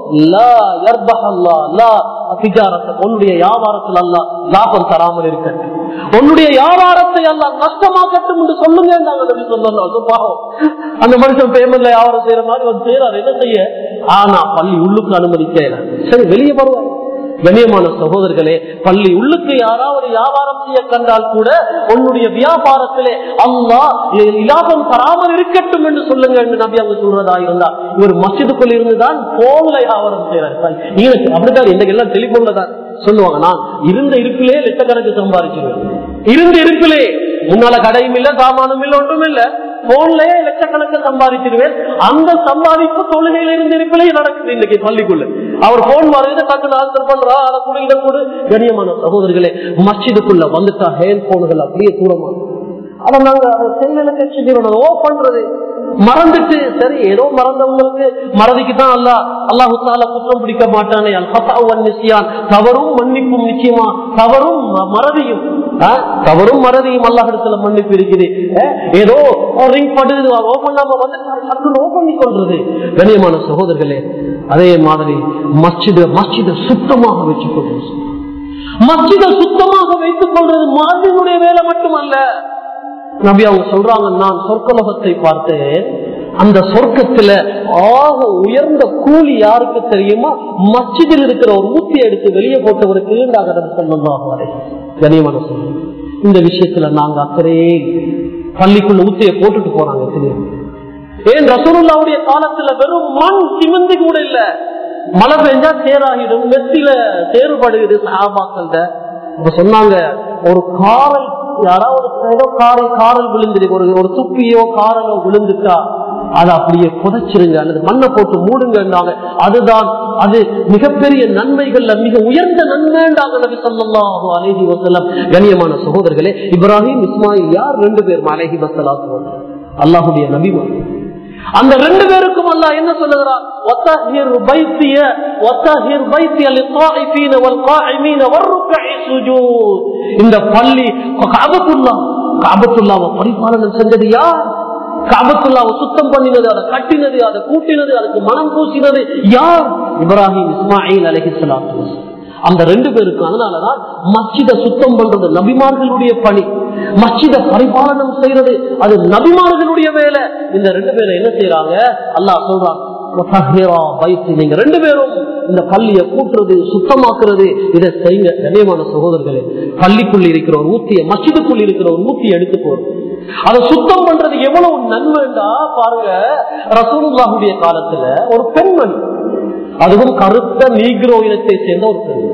உன்னுடைய வியாபாரத்தில் அல்ல லாபம் தராமல் இருக்கட்டும் உன்னுடைய வியாபாரத்தை அல்ல நஷ்டமாக்கட்டும் என்று சொல்லுங்க சொல்லணும் அந்த மனுஷன் பேமெண்ட்ல வியாபாரம் செய்யற மாதிரி வந்து செய்யறாரு என்ன செய்ய ஆனா பள்ளி உள்ளுக்கு அனுமதிக்க சரி வெளியே வருவாங்க கண்ணியமான சகோதரர்களே பள்ளி உள்ளுக்கு யாராவது வியாபாரம் செய்ய கண்டால் கூட உன்னுடைய வியாபாரத்திலே அம்மா இலாபம் தராமல் இருக்கட்டும் என்று சொல்லுங்க என்று நபி அவங்க சொல்றதா இருந்தா இவர் மசிதுக்குள் இருந்துதான் போன்ல வியாபாரம் செய்யறாரு அப்படித்தான் இன்றைக்கு எல்லாம் டெலிபோன்ல தான் சொல்லுவாங்க நான் இருந்த இருப்பிலே லட்சக்கணக்கு சம்பாதிச்சிருவேன் இருந்த இருப்பிலே முன்னால கடையும் இல்ல சாமானும் இல்ல ஒன்றும் இல்ல போன்லயே லட்சக்கணக்கு சம்பாதிச்சிருவேன் அந்த சம்பாதிப்பு தொழுகையில இருந்து இருப்பிலே நடக்குது இன்னைக்கு பள்ளிக்குள்ள அவர் போன் வருது டக்குனு ஆன்சர் பண்றா அதை கூட இதை கூட கண்ணியமான சகோதரர்களே மஸ்ஜிதுக்குள்ள வந்துட்டா ஹேண்ட் போன்கள் அப்படியே தூரமா அதை நாங்க செல்லுக்கு ஓ பண்றது மறந்துட்டு சரி ஏதோ மறந்தவங்களுக்கு மறதிக்கு தான் அல்லா அல்லாஹு தால குற்றம் பிடிக்க மாட்டானே நிச்சயான் தவறும் மன்னிப்பும் நிச்சயமா தவறும் மறதியும் தவறும் மறதியும் அல்லாஹிடத்துல மன்னிப்பு இருக்குது ஏதோ ரிங் படுது ஓபன் பண்ணாம வந்து ஓபன் கொள்றது கண்ணியமான சகோதரர்களே அதே மாதிரி மஸ்ஜித மஸ்ஜித சுத்தமாக வச்சுக்கொள்றது மஸ்ஜித சுத்தமாக வைத்துக் கொள்றது மாதிரியுடைய வேலை மட்டுமல்ல நபி அவங்க சொல்றாங்க நான் சொர்க்கலோகத்தை பார்த்தேன் அந்த சொர்க்கத்துல ஆக உயர்ந்த கூலி யாருக்கு தெரியுமா மச்சிதில் இருக்கிற ஒரு ஊத்தி எடுத்து வெளியே போட்டவருக்கு கனியமான இந்த விஷயத்துல நாங்க அக்கறையே பள்ளிக்குள்ள ஊத்திய போட்டுட்டு போறாங்க ஏன் ரசூலுல்லாவுடைய காலத்துல வெறும் மண் சிமந்து கூட இல்ல மழை பெஞ்சா சேராகிடும் நெத்தில சேறுபடுகிறது சஹாபாக்கள்ட இப்ப சொன்னாங்க ஒரு காரல் யாராவது ஏதோ காரை காரல் விழுந்துருக்கு ஒரு ஒரு துப்பியோ காரலோ விழுந்துட்டா அதை அப்படியே புதைச்சிருங்க அல்லது மண்ணை போட்டு மூடுங்கன்னாங்க அதுதான் அது மிகப்பெரிய நன்மைகள்ல மிக உயர்ந்த நன்மைண்டாங்க நபி ஸல்லல்லாஹு அலைஹி வஸல்லம் கண்ணியமான சகோதரர்களே இப்ராஹிம் இஸ்மாயில் யார் ரெண்டு பேர் அலைஹி வஸல்லாத்து அல்லாஹ்வுடைய நபிமார் அந்த ரெண்டு பேருக்கும் அல்லாஹ் என்ன சொல்லுகிறார் وَطَهِّرْ بَيْتِيَ وَطَهِّرْ بَيْتِيَ لِلطَّائِفِينَ وَالْقَائِمِينَ وَالرُّكَّعِ السُّجُودِ இந்த பள்ளி கஅபத்துல்லாஹ் கஅபத்துல்லாஹ்வை பரிபாலனம் செஞ்சது யார் காபத்துல்லாவை சுத்தம் பண்ணினது அதை கட்டினது அதை கூட்டினது அதுக்கு மனம் பூசினது யார் இப்ராஹிம் இஸ்மாயில் அலஹிஸ்லாத்து அந்த ரெண்டு பேருக்கு அதனாலதான் மச்சித சுத்தம் பண்றது நபிமார்களுடைய பணி மச்சித பரிபாலனம் செய்யறது அது நபிமார்களுடைய வேலை இந்த ரெண்டு பேரும் என்ன செய்யறாங்க அல்லாஹ் சொல்றாங்க நீங்க ரெண்டு பேரும் இந்த பள்ளியை கூட்டுறது சுத்தமாக்குறது இதை செய்யுங்க கண்ணியமான சகோதரர்களே பள்ளிக்குள் இருக்கிற ஒரு ஊத்திய மச்சிதுக்குள் இருக்கிற ஒரு ஊத்திய எடுத்து போறது அதை சுத்தம் பண்றது எவ்வளவு நன்மைண்டா பாருங்க ரசூலுல்லாஹுடைய காலத்துல ஒரு பெண்மணி அதுவும் கருத்த நீக்ரோ இனத்தை சேர்ந்த ஒரு பெண்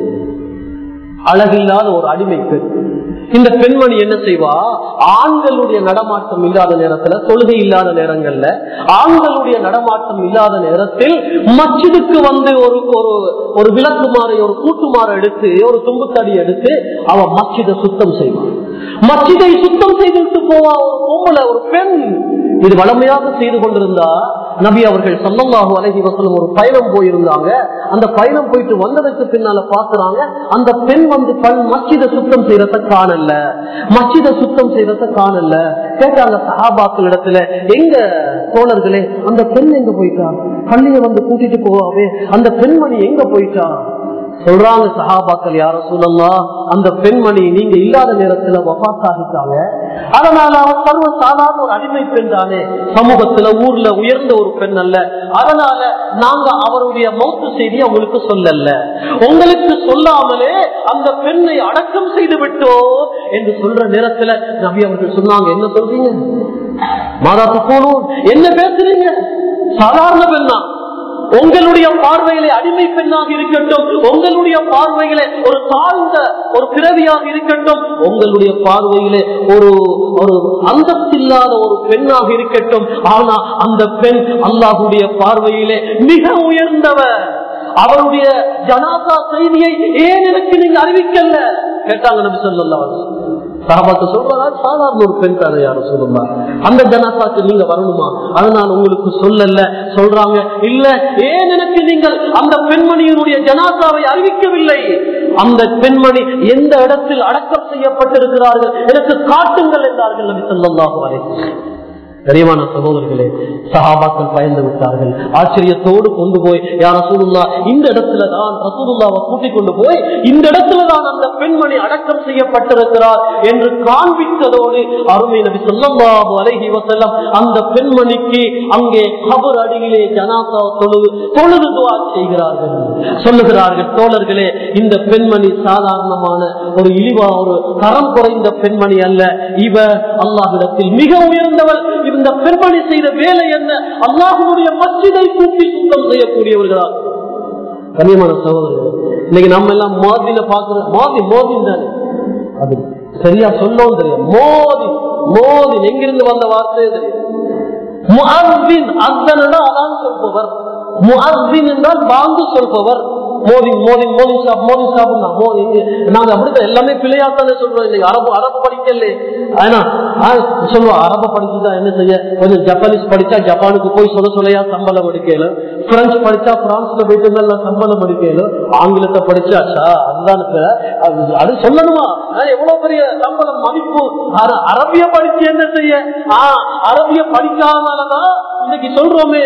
அழகில்லாத ஒரு அடிமை பெண் இந்த பெண்மணி என்ன செய்வா ஆண்களுடைய நடமாட்டம் இல்லாத நேரத்துல தொழுகை இல்லாத நேரங்கள்ல ஆண்களுடைய நடமாட்டம் இல்லாத நேரத்தில் மச்சிதுக்கு வந்து ஒரு ஒரு ஒரு விளக்குமாறை ஒரு கூட்டுமாறை எடுத்து ஒரு தும்புத்தடி எடுத்து அவ மச்சித சுத்தம் செய்வான் மச்சிதை சுத்தம் செய்துவிட்டு போவா ஒரு பொம்பளை ஒரு பெண் இது வளமையாக செய்து கொண்டிருந்தா நபி அவர்கள் சல்லல்லாஹு அலஹி வசலம் ஒரு பயணம் போயிருந்தாங்க அந்த பயணம் போயிட்டு வந்ததுக்கு பின்னால பாக்குறாங்க அந்த பெண் வந்து பல் மச்சித சுத்தம் செய்யறத காணல மச்சித சுத்தம் செய்யறத காணல கேட்டாங்க சஹாபாக்கள் இடத்துல எங்க தோழர்களே அந்த பெண் எங்க போயிட்டா பள்ளிய வந்து கூட்டிட்டு போவாவே அந்த பெண்மணி எங்க போயிட்டா சொல்றாங்க சஹாபாக்கள் யாரும் சொல்லலாம் அந்த பெண்மணி நீங்க இல்லாத நேரத்துல வபாத்தாகிட்டாங்க அதனால அவர் சர்வ சாதாரண ஒரு அடிமை பெண் தானே சமூகத்துல ஊர்ல உயர்ந்த ஒரு பெண் அல்ல அதனால நாங்க அவருடைய மௌத்து செய்தி உங்களுக்கு சொல்லல உங்களுக்கு சொல்லாமலே அந்த பெண்ணை அடக்கம் செய்து விட்டோம் என்று சொல்ற நேரத்துல நபி அவர்கள் சொன்னாங்க என்ன சொல்றீங்க மாதாத்து போனோம் என்ன பேசுறீங்க சாதாரண பெண்ணா உங்களுடைய பார்வையிலே அடிமை பெண்ணாக இருக்கட்டும் உங்களுடைய பார்வையிலே ஒரு தாழ்ந்த ஒரு பிறவியாக இருக்கட்டும் உங்களுடைய பார்வையிலே ஒரு ஒரு அந்தத்தில்லாத ஒரு பெண்ணாக இருக்கட்டும் ஆனா அந்த பெண் அல்லாஹுடைய பார்வையிலே மிக உயர்ந்தவர் அவருடைய ஜனாதா செய்தியை ஏன் எனக்கு நீங்க அறிவிக்கல கேட்டாங்க நபி சொல்லலாம் சாபாத்து சொல்றதா சாதாரண ஒரு பெண் தானே யாரும் சொல்லுமா அந்த ஜனாசாக்கு நீங்க வரணுமா அதனால உங்களுக்கு சொல்லல சொல்றாங்க இல்ல ஏன் எனக்கு நீங்கள் அந்த பெண்மணியினுடைய ஜனாசாவை அறிவிக்கவில்லை அந்த பெண்மணி எந்த இடத்தில் அடக்கம் செய்யப்பட்டிருக்கிறார்கள் எனக்கு காட்டுங்கள் என்றார்கள் நபி சொல்லாஹு அலைஹி கரிமான சகோதரர்களே சஹாபாக்கள் பயந்து விட்டார்கள் ஆச்சரியத்தோடு கொண்டு போய் யார் ரசூலுல்லா இந்த இடத்துல தான் ரசூலுல்லாவை கூட்டிக் கொண்டு போய் இந்த இடத்துல தான் அந்த பெண்மணி அடக்கம் செய்யப்பட்டிருக்கிறார் என்று காண்பித்ததோடு அருமை நபி சொல்லல்லாஹு அலைஹி வஸல்லம் அந்த பெண்மணிக்கு அங்கே கபர் அடியிலே ஜனாசா தொழுது தொழுது துவா செய்கிறார்கள் சொல்லுகிறார்கள் தோழர்களே இந்த பெண்மணி சாதாரணமான ஒரு இழிவா ஒரு தரம் குறைந்த பெண்மணி அல்ல இவ அல்லாஹிடத்தில் மிக உயர்ந்தவள் இந்த பெண்மணி செய்த வேலை என்ன அல்லாஹுடைய மச்சிதை கூட்டி சுத்தம் செய்யக்கூடியவர்களாக கனியமான சகோதரர்கள் இன்னைக்கு நம்ம எல்லாம் மோதின பாக்குறோம் மோதி மோதி தானே அது சரியா சொல்லவும் தெரியும் மோதி மோதி எங்கிருந்து வந்த வார்த்தையே தெரியும் முஅஸ்ஸின் அஸ்ஸனா அதான் சொல்பவர் முஅஸ்ஸின் என்றால் பாங்கு சொல்பவர் மோதி மோதி மோதி சாப் மோதி சாப்பிடா மோதி நாங்க அப்படித்தான் எல்லாமே பிள்ளையாத்தானே சொல்றோம் இன்னைக்கு அரபு அரபு படிக்கல ஆனா சொல்லுவோம் அரபு படிச்சுதான் என்ன செய்ய கொஞ்சம் ஜப்பானீஸ் படிச்சா ஜப்பானுக்கு போய் சொல்ல சொல்லையா சம்பளம் எடுக்கல பிரெஞ்சு படிச்சா பிரான்ஸ்ல போயிட்டு நல்லா சம்பளம் எடுக்கல ஆங்கிலத்தை படிச்சாச்சா அதுதான் அது சொல்லணுமா எவ்வளவு பெரிய சம்பளம் மதிப்பு அரபிய படிச்சு என்ன செய்ய அரபிய படிக்காதனாலதான் இன்னைக்கு சொல்றோமே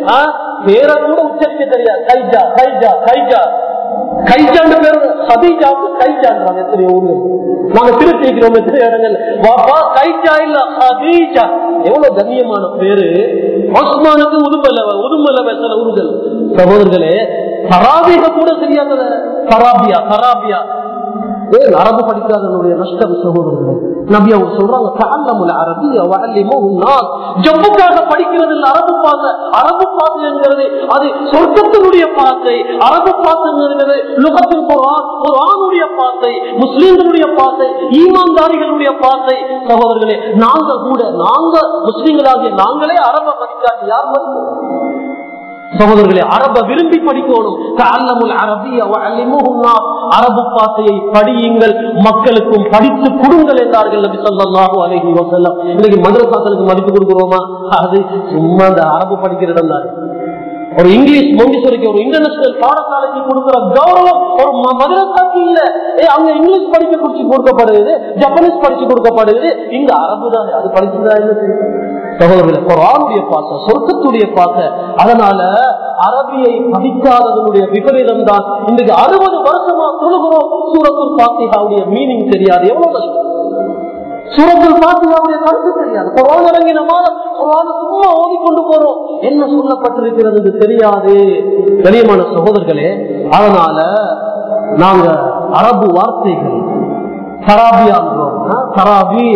பேர கூட உச்சரிக்க தெரியாது கைஜா கைஜா கைஜா கைஜாண்டு பேர் சதீஜாவுக்கு கைஜான்றாங்க எத்தனை ஊர்கள் நாங்க திருத்திக்கிறோம் எத்தனை இடங்கள் வாப்பா கைஜா இல்ல சதீஜா எவ்வளவு கண்ணியமான பேரு ஒஸ்மானுக்கு உதுமல்ல உதுமல்ல சில ஊர்கள் சகோதரர்களே சராபிக கூட தெரியாத சராபியா சராபியா ஏன் அரபு படிக்காதவனுடைய நஷ்டம் சகோதரர்களே நபி அவங்க சொல்றாங்க "தஅல்லமுல் அரபிய வஅல்லிமுஹுன் நாஸ்." ஜப்புக்காக படிக்கிறது இல்ல அரபு பாசை அரபு பாசைங்கிறது அது சொர்க்கத்தினுடைய பாசை அரபு பாசைங்கிறது லுகத்தில் குர்ஆன் குர்ஆனுடைய பாசை முஸ்லிம்களுடைய பாசை ஈமான்தாரிகளுடைய பாசை சகோதரர்களே நாங்க கூட நாங்க முஸ்லிம்களாகிய நாங்களே அரப படிக்காட்டி யார் மறுக்கிறோம் சகோதரர்களே அரப விரும்பி படிக்கணும் தஅல்லமுல் அரபிய வஅல்லிமுஹுன் நாஸ். அரபு பாசையை படியுங்கள் மக்களுக்கும் படித்து கொடுங்கள் என்றார்கள் நபி ஸல்லல்லாஹு அலைஹி வஸல்லம் இன்னைக்கு மதரசாக்களுக்கு மதிப்பு கொடுக்கிறோமா அது சும்மா அந்த அரபு படிக்கிற இடம் தான் ஒரு இங்கிலீஷ் மொண்டிசோரிக்கு ஒரு இன்டர்நேஷனல் பாடசாலைக்கு கொடுக்கிற கௌரவம் ஒரு ம- மதரசாக்கு இல்ல ஏ அங்க இங்கிலீஷ் படிக்க குறிச்சு கொடுக்கப்படுது ஜப்பனீஸ் படிச்சு கொடுக்கப்படுது இங்க அரபு தானே அது படிச்சுதான் என்ன செய்யும் சகோதரர்களே குரானுடைய பாச சொர்க்கத்துடைய பாச அதனால அரபியை படிக்காதவனுடைய விபரீதம் தான் இன்றைக்கு அறுபது வருஷமா தொழுகிறோம் சூரத்துல் பாத்திகாவுடைய மீனிங் தெரியாது எவ்வளவு கஷ்டம் சூரத்தில் பாத்தியாவுடைய கருத்து தெரியாது குரான் இறங்கின மாதம் குரான சும்மா ஓதிக்கொண்டு போறோம் என்ன சொல்லப்பட்டிருக்கிறது இது தெரியாது கனியமான சகோதரர்களே அதனால நாங்க அரபு வார்த்தைகள் தராபியான்றோம் தராபி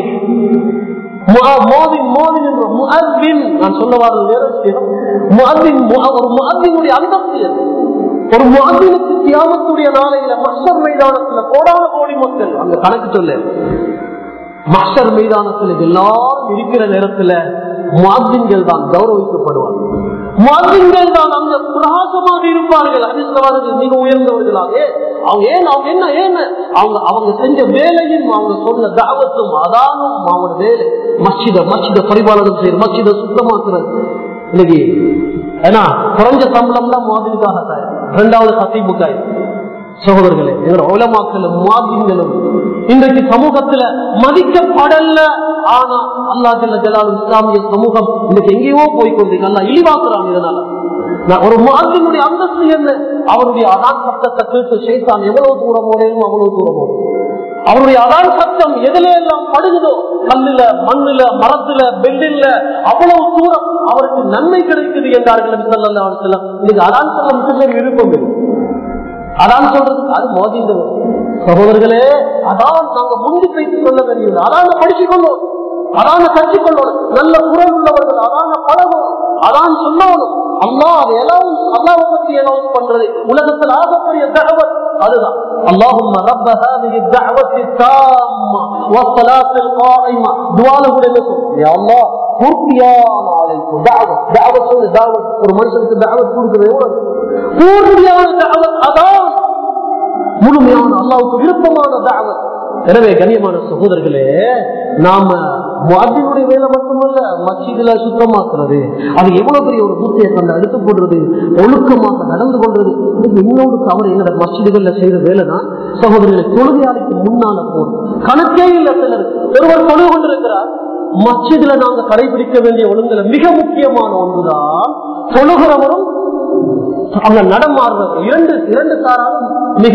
மோதின் மோதின் என்றோம் முஅத்தின் நான் சொல்ல வர்றது வேற விஷயம் முஅத்தின் மு- ஒரு முஅத்தினுடைய அந்தஸ்து அது. ஒரு முஅத்தினுக்கு கியாமத்துடைய நாளையில மஸ்டர் மைதானத்துல கோடான கோடி மக்கள் அந்த கணக்கு சொல்லு மஸ்டர் மைதானத்தில் எல்லாரும் இருக்கிற நேரத்துல மாதின்கள் தான் கௌரவிக்கப்படுவார் மாதின்கள் தான் அந்த பிரகாசமாக இருப்பார்கள் அதிர்ஷ்டவாதர்கள் மிக உயர்ந்தவர்களாக அவங்க ஏன் அவங்க என்ன ஏன் அவங்க அவங்க செஞ்ச வேலையும் அவங்க சொன்ன தாவத்தும் அதானும் அவங்க வேலை மஸ்ஜித மஸ்ஜித பரிபாலனம் செய்யறது மஸ்ஜித சுத்தமாக்குறது இன்னைக்கு ஏன்னா குறைஞ்ச சம்பளம்லாம் மாதிரிக்காக தயார் இரண்டாவது கத்திபுக்காய் சகோதரர்களே எங்களோட உலமாக்களும் மாதிங்களும் இன்றைக்கு சமூகத்துல மதிக்கப்படல ஆனா அல்லா ஜல்ல ஜலாலும் இஸ்லாமிய சமூகம் இன்னைக்கு எங்கேயோ போய் கொண்டு நல்லா இழிவாக்குறாங்க இதனால நான் ஒரு மாதினுடைய அந்தஸ்து என்ன அவருடைய அதான் சத்தத்தை கேட்டு செய்தான் எவ்வளவு தூரம் ஓடையும் அவ்வளவு தூரம் ஓடும் அவருடைய அதான் சத்தம் எதுல எல்லாம் படுகுதோ கல்லுல மண்ணுல மரத்துல பெல்லில்ல அவ்வளவு தூரம் அவருக்கு நன்மை கிடைக்குது என்றார்கள் நபி ஸல்லல்லாஹு அலைஹி வஸல்லம். இன்னைக்கு அதான் சத்தம் மிக விருப்பம் இல்லை அதான் சொல்றது அது மோதிந்த சகோதரர்களே அதான் நாங்க முந்தி வைத்து சொல்ல வேண்டியது அதான படிச்சுக் கொள்ளணும் அதான கற்றுக் கொள்ளணும் நல்ல குரல் உள்ளவர்கள் அதான பழகணும் அதான் சொல்லணும் அம்மா அது எல்லாம் அல்லாவை பத்தி அனௌன்ஸ் பண்றது உலகத்தில் ஆகக்கூடிய தகவல் அதுதான் اللهم رب هذه الدعوة التامة والصلاة القائمة دعاء கூட என்ன சொல்லும் يا الله பூர்த்தியான ஆலைக்கும் தாவத் தாவத் சொல்லு தாவத் ஒரு மனுஷனுக்கு தாவத் கொடுக்கிறது எவ்வளவு பூர்த்தியான தாவத் அதான் முழுமையான அல்லாவுக்கு விருப்பமான தாவத் எனவே கண்ணியமான சகோதரர்களே நாம முஅத்தினுடைய வேலை மட்டுமல்ல மச்சிதில சுத்தமாக்குறது அது எவ்வளவு பெரிய ஒரு பூத்தையை கண்டு அடுத்து போடுறது ஒழுக்கமாக நடந்து கொள்றது இதுக்கு இன்னொரு தவறு என்னோட மச்சிதுகள்ல செய்யற வேலை தான் சகோதரர்களை தொழுகையாளிக்கு முன்னால போடும் கணக்கே இல்லை சிலர் ஒருவர் தொழுது கொண்டிருக்கிறார் மச்சிதுல நாங்க கடைபிடிக்க வேண்டிய ஒழுங்குல மிக முக்கியமான ஒன்றுதான் தொழுகிறவரும் அவங்க நடமாறுறது இரண்டு இரண்டு சாராலும் மிக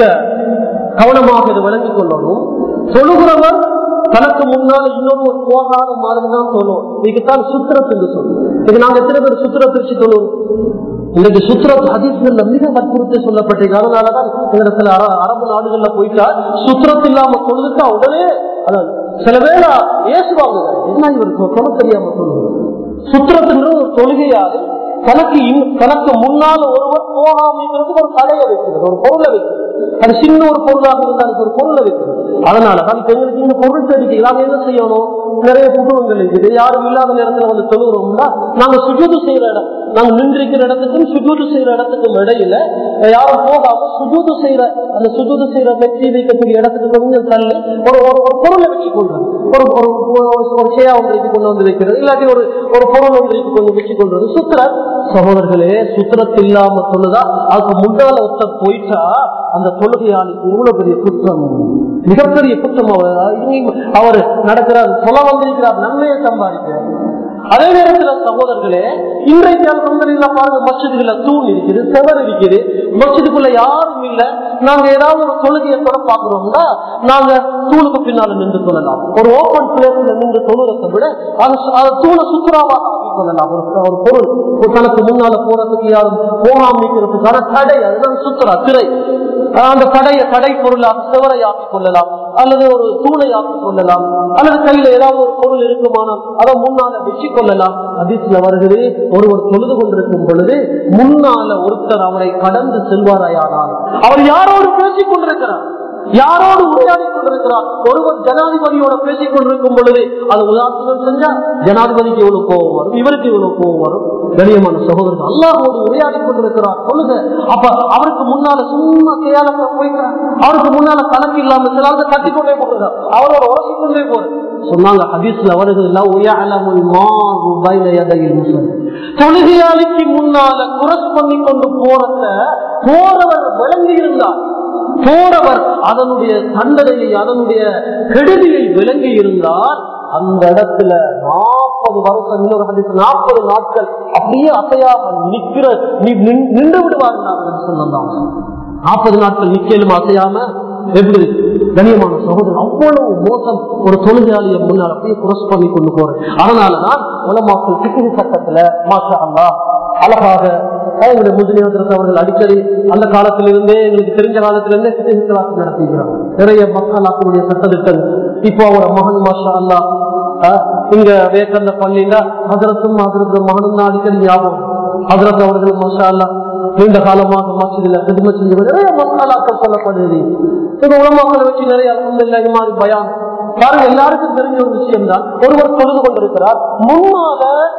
கவனமாக இதை விளங்கிக் கொள்ளணும் தொழுகிறவர் தனக்கு முன்னால் இன்னொரு போகாத மாதிரி தான் சொல்லுவோம் இதுக்குத்தான் சுத்திரத்து என்று சொல்லுவோம் இது நாங்க எத்தனை பேர் சுத்திர பிரிச்சு சொல்லுவோம் இன்னைக்கு சுத்திரத்து ஹதீஸ்கள்ல மிக வற்புறுத்தி சொல்லப்பட்டிருக்கு அதனாலதான் எங்க சில அர- அரபு நாடுகள்ல போயிட்டா சுத்திரத்து இல்லாம தொழுதுட்டா உடனே அதாவது சில வேளை ஏசுவாங்க என்ன இவர் சொல்ல தெரியாம சொல்லுவாங்க சுத்திரத்துன்ற ஒரு தொழுகையாரு தனக்கு இன்- தனக்கு முன்னால ஒருவர் போகாமங்கிறதுக்கு ஒரு தடையை வைக்கிறது ஒரு பொருளை வைக்கிறது அது சின்ன ஒரு பொருளாக இருந்தால் அதுக்கு ஒரு பொருளை வைக்கிறது அதனாலதான் இப்ப எங்களுக்கு இந்த பொருள் தேடிக்கை நாம என்ன செய்யணும் நிறைய குடும்பங்கள் இருக்குது யாரும் இல்லாத நேரத்துல வந்து தொழுகிறோம்னா நாங்க சுஜூது செய்யற இடம் நாங்க நின்றிருக்கிற இடத்துக்கும் சுஜூது செய்யற இடத்துக்கும் இடையில யாரும் போகாம சுஜூது செய்யற அந்த சுஜூது செய்யற வெற்றி வைக்கக்கூடிய இடத்துக்கு கொஞ்சம் தள்ளி ஒரு ஒரு ஒரு பொருளை வச்சு கொள்றது ஒரு ஒரு ஒரு- ஒரு சேயா ஒன்றைக்கு கொண்டு வந்து வைக்கிறது இல்லாட்டி ஒரு ஒரு பொருள் ஒன்றைக்கு கொண்டு வச்சு கொள்றது சுத்திர சகோதரர்களே சுத்திரத்து இல்லாம சொல்லுதா அதுக்கு முன்னால ஒருத்த போயிட்டா அந்த தொழுகையாளிக்கு எவ்வளவு பெரிய குற்றம் மிகப்பெரிய குற்றம் அவர் அவர் நடக்கிறார் சொல்ல வந்திருக்கிறார் நன்மையை சம்பாதிக்கிறார் அதே நேரத்துல சகோதரர்களே இன்றைக்கு அல்ஹம்துலில்லாஹ் பாருங்க மஸ்ஜிதுல தூண் இருக்குது செவர் இருக்குது மஸ்ஜிதுக்குள்ள யாரும் இல்ல நாங்க ஏதாவது ஒரு தொழுகையை கூட பாக்குறோம்னா நாங்க தூணுக்கு பின்னால நின்று கொள்ளலாம் ஒரு ஓபன் பிளேஸ்ல நின்று தொழுகிறத விட அது சு- அது தூணை சுற்றுலாவாக ஆக்கிக் கொள்ளலாம் ஒரு ஒரு பொருள் ஒரு தனக்கு முன்னால போறதுக்கு யாரும் போகாம இருக்கிறதுக்கான தடை அதுதான் சுற்றுலா திரை ஆஹ் அந்த தடைய தடை பொருளாக சிவரை ஆக்கிக் கொள்ளலாம் அல்லது ஒரு தூணை ஆக்கிக் கொள்ளலாம் அல்லது கையில ஏதாவது ஒரு பொருள் இருக்குமானால் அதை முன்னால வச்சுக் கொள்ளலாம் அதிசல வருகிறது ஒருவர் தொழுது கொண்டிருக்கும் பொழுது முன்னால ஒருத்தர் அவரை கடந்து செல்வாரையானால் அவர் யாரோடு பேசிக் கொண்டிருக்கிறார் யாரோடு உரையாடி கொண்டிருக்கிறார் ஒருவர் ஜனாதிபதியோட பேசிக் கொண்டிருக்கும் பொழுது அது உதாரணம் செஞ்சா ஜனாதிபதிக்கு எவ்வளவு கோபம் வரும் இவருக்கு எவ்வளவு கோபம் வரும் கணியமான சகோதரர் அல்லாஹோடு உரையாடி கொண்டிருக்கிறார் சொல்லுங்க அப்ப அவருக்கு முன்னால சும்மா கையாள போய்க்கிறார் அவருக்கு முன்னால கணக்கு இல்லாம சில ஆளுங்க கட்டி கொண்டே போகிறார் அவரோட உரசி கொண்டே போற சொன்னாங்க ஹதீஸ்ல வருகிறது தொழுகையாளிக்கு முன்னால குரஸ் பண்ணி கொண்டு போறத போறவர் விளங்கி இருந்தார் போறவர் அதனுடைய தண்டனையை அதனுடைய கெடுதியை விளங்கி இருந்தால் அந்த இடத்துல நாற்பது வருஷம் இன்னொரு ஹதீஸ் நாற்பது நாட்கள் அப்படியே அசையாம நிக்கிற நி- நின்- நின்று விடுவார் சொன்னதான் நாற்பது நாட்கள் நிக்கலும் அசையாம எப்படி கண்ணியமான சகோதரர் அவ்வளவு மோசம் ஒரு தொழிலாளியை முன்னால் அப்படியே குரஸ் பண்ணி கொண்டு போறேன் அதனாலதான் உலமாக்கள் சிக்கிரி சட்டத்துல மாஷா அல்லா அழகாக எங்களுடைய முஸ்லிம் அவர்கள் அடிக்கடி அந்த காலத்திலிருந்தே எங்களுக்கு தெரிஞ்ச காலத்திலிருந்தே சிக்கிரி கிளாஸ் நடத்திக்கிறார் நிறைய மக்களாக்களுடைய சட்டத்திட்டங்கள் இப்போ அவரோட மகன் மாஷா அல்லா அஹ், இங்க வேக்கந்த பள்ளியில ஹசரத்தும் ஹசரத்து மகனும் தான் அடிக்கடி ஞாபகம் ஹசரத் அவர்கள் மாஷா அல்லா நீண்ட காலமாக மசிதில பெருமை செஞ்சு நிறைய மக்களாக்கள் சொல்லப்படுது இந்த உலமாக்களை வச்சு நிறைய அலமதுல்ல இது மாதிரி பயம் பாருங்க எல்லாருக்கும் தெரிஞ்ச ஒரு விஷயம் தான் ஒருவர் தொழுது கொண்டிருக்கிறார் முன்னால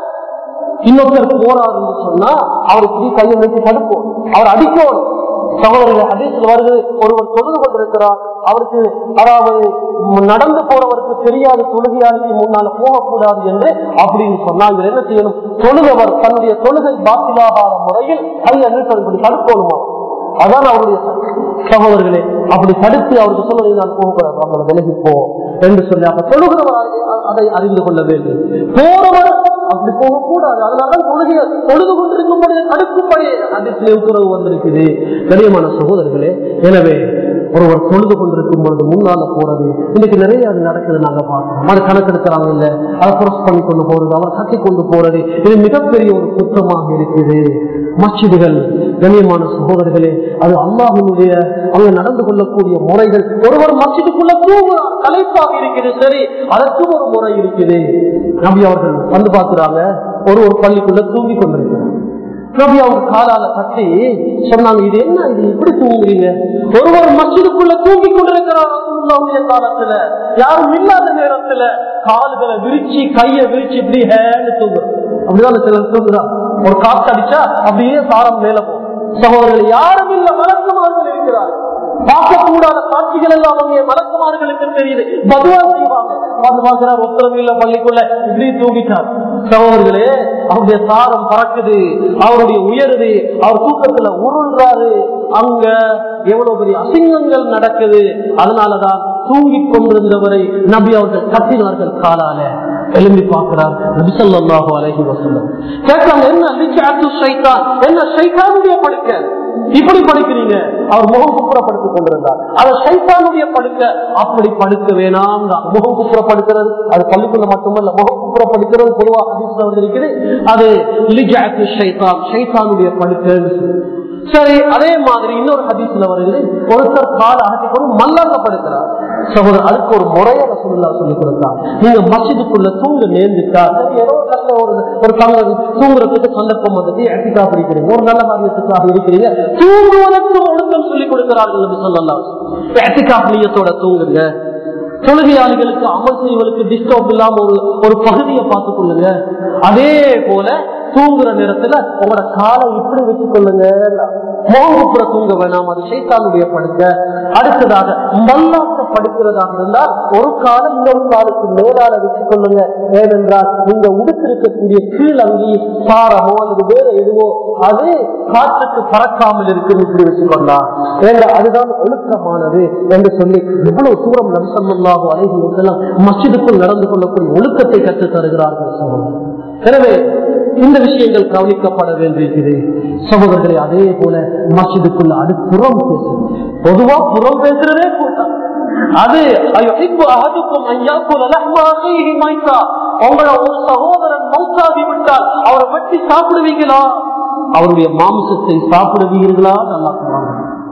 இன்னொருத்தர் போறாருன்னு சொன்னா அவருக்கு இப்படி கையை வைத்து தடுப்போம் அவர் அடிக்கணும் சகோதரர்கள் அதேசில் வருது ஒருவர் தொழுது கொண்டிருக்கிறார் அவருக்கு அதாவது நடந்து போறவருக்கு தெரியாத தொழுகையாளிக்கு முன்னால போகக்கூடாது என்று அப்படின்னு சொன்னா இவர் என்ன செய்யணும் தொழுகவர் தன்னுடைய தொழுகை பாத்திலாகாத முறையில் கையை நிறுத்தப்படி தடுக்கணுமா அதான் அவருடைய சகோதரர்களே அப்படி தடுத்து அவருக்கு சொல்லுவது நான் போகக்கூடாது அவங்களை விலகி போ என்று சொல்லி அப்ப தொழுகிறவர் அதை- அதை அறிந்து கொள்ள வேண்டும் போறவர் அப்படி போகக்கூடாது அதனாலதான் தொழுகைய தொழுது கொண்டிருக்கும் பொழுது தடுக்கும்படி அதிர்ச்சி உத்தரவு வந்திருக்குது கனியமான சகோதரர்களே எனவே ஒருவர் தொழுது கொண்டிருக்கும் பொழுது முன்னால போறது இன்னைக்கு நிறைய அது நடக்குது நாங்க பார்க்கிறோம் அது கணக்கெடுக்கிறாங்க இல்ல அதை cross பண்ணி கொண்டு போறது அவர் கட்டி கொண்டு போறது இது மிகப்பெரிய ஒரு குற்றமாக இருக்குது மச்சிதுகள் கண்ணியமான சகோதரர்களே அது அல்லாஹினுடைய அவங்க நடந்து கொள்ளக்கூடிய முறைகள் ஒருவர் மச்சிதுக்குள்ள தூங்குறார் கலைப்பாக இருக்குது சரி அதற்கும் ஒரு முறை இருக்குது நபி அவர்கள் வந்து பார்க்கிறாங்க ஒரு ஒரு பள்ளிக்குள்ள தூங்கி கொண்டிருக்கிறார் நபி அவங்க காலால தட்டி சொன்னாங்க இது என்ன இது இப்படி தூங்குறீங்க ஒருவர் மசிதுக்குள்ள தூங்கி கொண்டிருக்கிறார் ரசூலுல்லாஹுடைய காலத்துல யாரும் இல்லாத நேரத்துல கால்களை விரிச்சு கைய விரிச்சு இப்படி ஹேன்னு தூங்குறோம் அப்படிதான் சிலர் தூங்குறான் ஒரு காத்து அடிச்சா அப்படியே சாரம் மேல போகும் சகோதரர்கள் யாரும் இல்ல மலக்குமார்கள் இருக்கிறார் பார்க்கக்கூடாத காட்சிகள் எல்லாம் அவங்க மலக்குமார்களுக்கு தெரியுது பதுவா செய்வாங்க வந்து பார்க்கிறார் ஒத்தரம் இல்ல பள்ளிக்குள்ள இப்படி தூங்கிட்டார் சகோதரர்களே அவருடைய சாரம் பறக்குது அவருடைய உயருது அவர் தூக்கத்துல உருள்றாரு அங்க எவ்வளவு பெரிய அசிங்கங்கள் நடக்குது அதனாலதான் தூங்கிக் கொண்டிருந்தவரை நபி அவர்கள் கத்தினார்கள் காலால எழும்பி பார்க்கிறார் நபிசல்லாஹு அலஹி வசல்லம் கேட்கிறாங்க என்ன லிச்சாத்து ஷைத்தான் என்ன ஷைத்தானுடைய படுக்க இப்படி படுக்கிறீங்க அவர் முகம் குப்புறப்படுத்திக் கொண்டிருந்தார் அது ஷைத்தானுடைய படுக்க அப்படி படுக்க வேணாம் தான் முகம் குப்புறப்படுக்கிறது அது பள்ளிக்குள்ள மட்டுமல்ல முகம் குப்புறப்படுக்கிறது பொதுவாக ஹதீஸ்ல வந்திருக்குது அது லிஜாத்து ஷைத்தான் ஷைத்தானுடைய படுக்க சரி அதே மாதிரி இன்னொரு ஹதீஸ்ல வருகிறது ஒருத்தர் கால அகட்டி கொண்டு மல்லாக்கப்படுக்கிறார் சகோதரர் அதுக்கு ஒரு முறைய ரசூலுல்லா சொல்லி கொடுத்தார் நீங்க மசிதுக்குள்ள தூங்க நேர்ந்துட்டா சரி, ஏதோ ஒரு நல்ல ஒரு ஒரு தங்க தூங்குறதுக்கு சந்தர்ப்பம் வந்துட்டு எட்டிக்கா பிடிக்கிறீங்க ஒரு நல்ல காரியத்துக்காக இருக்கிறீங்க தூங்குவதற்கு ஒழுக்கம் சொல்லி கொடுக்கிறார்கள் என்று சொல்லலாம் எட்டிக்கா பிள்ளையத்தோட தூங்குங்க தொழுகையாளிகளுக்கு அமல் செய்வதற்கு டிஸ்டர்ப் இல்லாம ஒரு ஒரு பகுதியை பார்த்துக் கொள்ளுங்க அதே போல தூங்குற நேரத்துல உங்களோட காலை இப்படி வச்சுக் கொள்ளுங்க மோகப்புற தூங்க வேணாம் அது சைத்தானுடைய படுக்க அடுத்ததாக மல்லாக்க படுக்கிறதாக இருந்தால் ஒரு காலம் இன்னொரு காலுக்கு மேலால வச்சுக் கொள்ளுங்க ஏனென்றால் நீங்க உடுத்திருக்கக்கூடிய கீழ் அங்கி சாரமோ அல்லது வேற எதுவோ அது காற்றுக்கு பறக்காமல் இருக்கு இப்படி வச்சுக்கொள்ளலாம் ஏன்னா அதுதான் ஒழுக்கமானது என்று சொல்லி இவ்வளவு தூரம் நபிசல்லாஹோ அழகி செல்லாம் மசிதுக்குள் நடந்து கொள்ளக்கூடிய ஒழுக்கத்தை கற்றுத் தருகிறார்கள் சகோதரர். எனவே இந்த விஷயங்கள் கவனிக்கப்பட வேண்டியிருக்கிறது சகோதரர்களை அதே போல மசிதுக்குள்ள அது புறம் பேசும் பொதுவா புறம் பேசுறதே கூட்டம் அது அயுஹிப்பு அஹதுக்கும் அன் யாக்குல லஹ்ம அஹீஹி மைத்தா. உங்களோட ஒரு சகோதரன் மௌத்தாகி விட்டால் அவரை வெட்டி சாப்பிடுவீங்களா அவருடைய மாம்சத்தை சாப்பிடுவீர்களா நல்லா சொல்றாங்க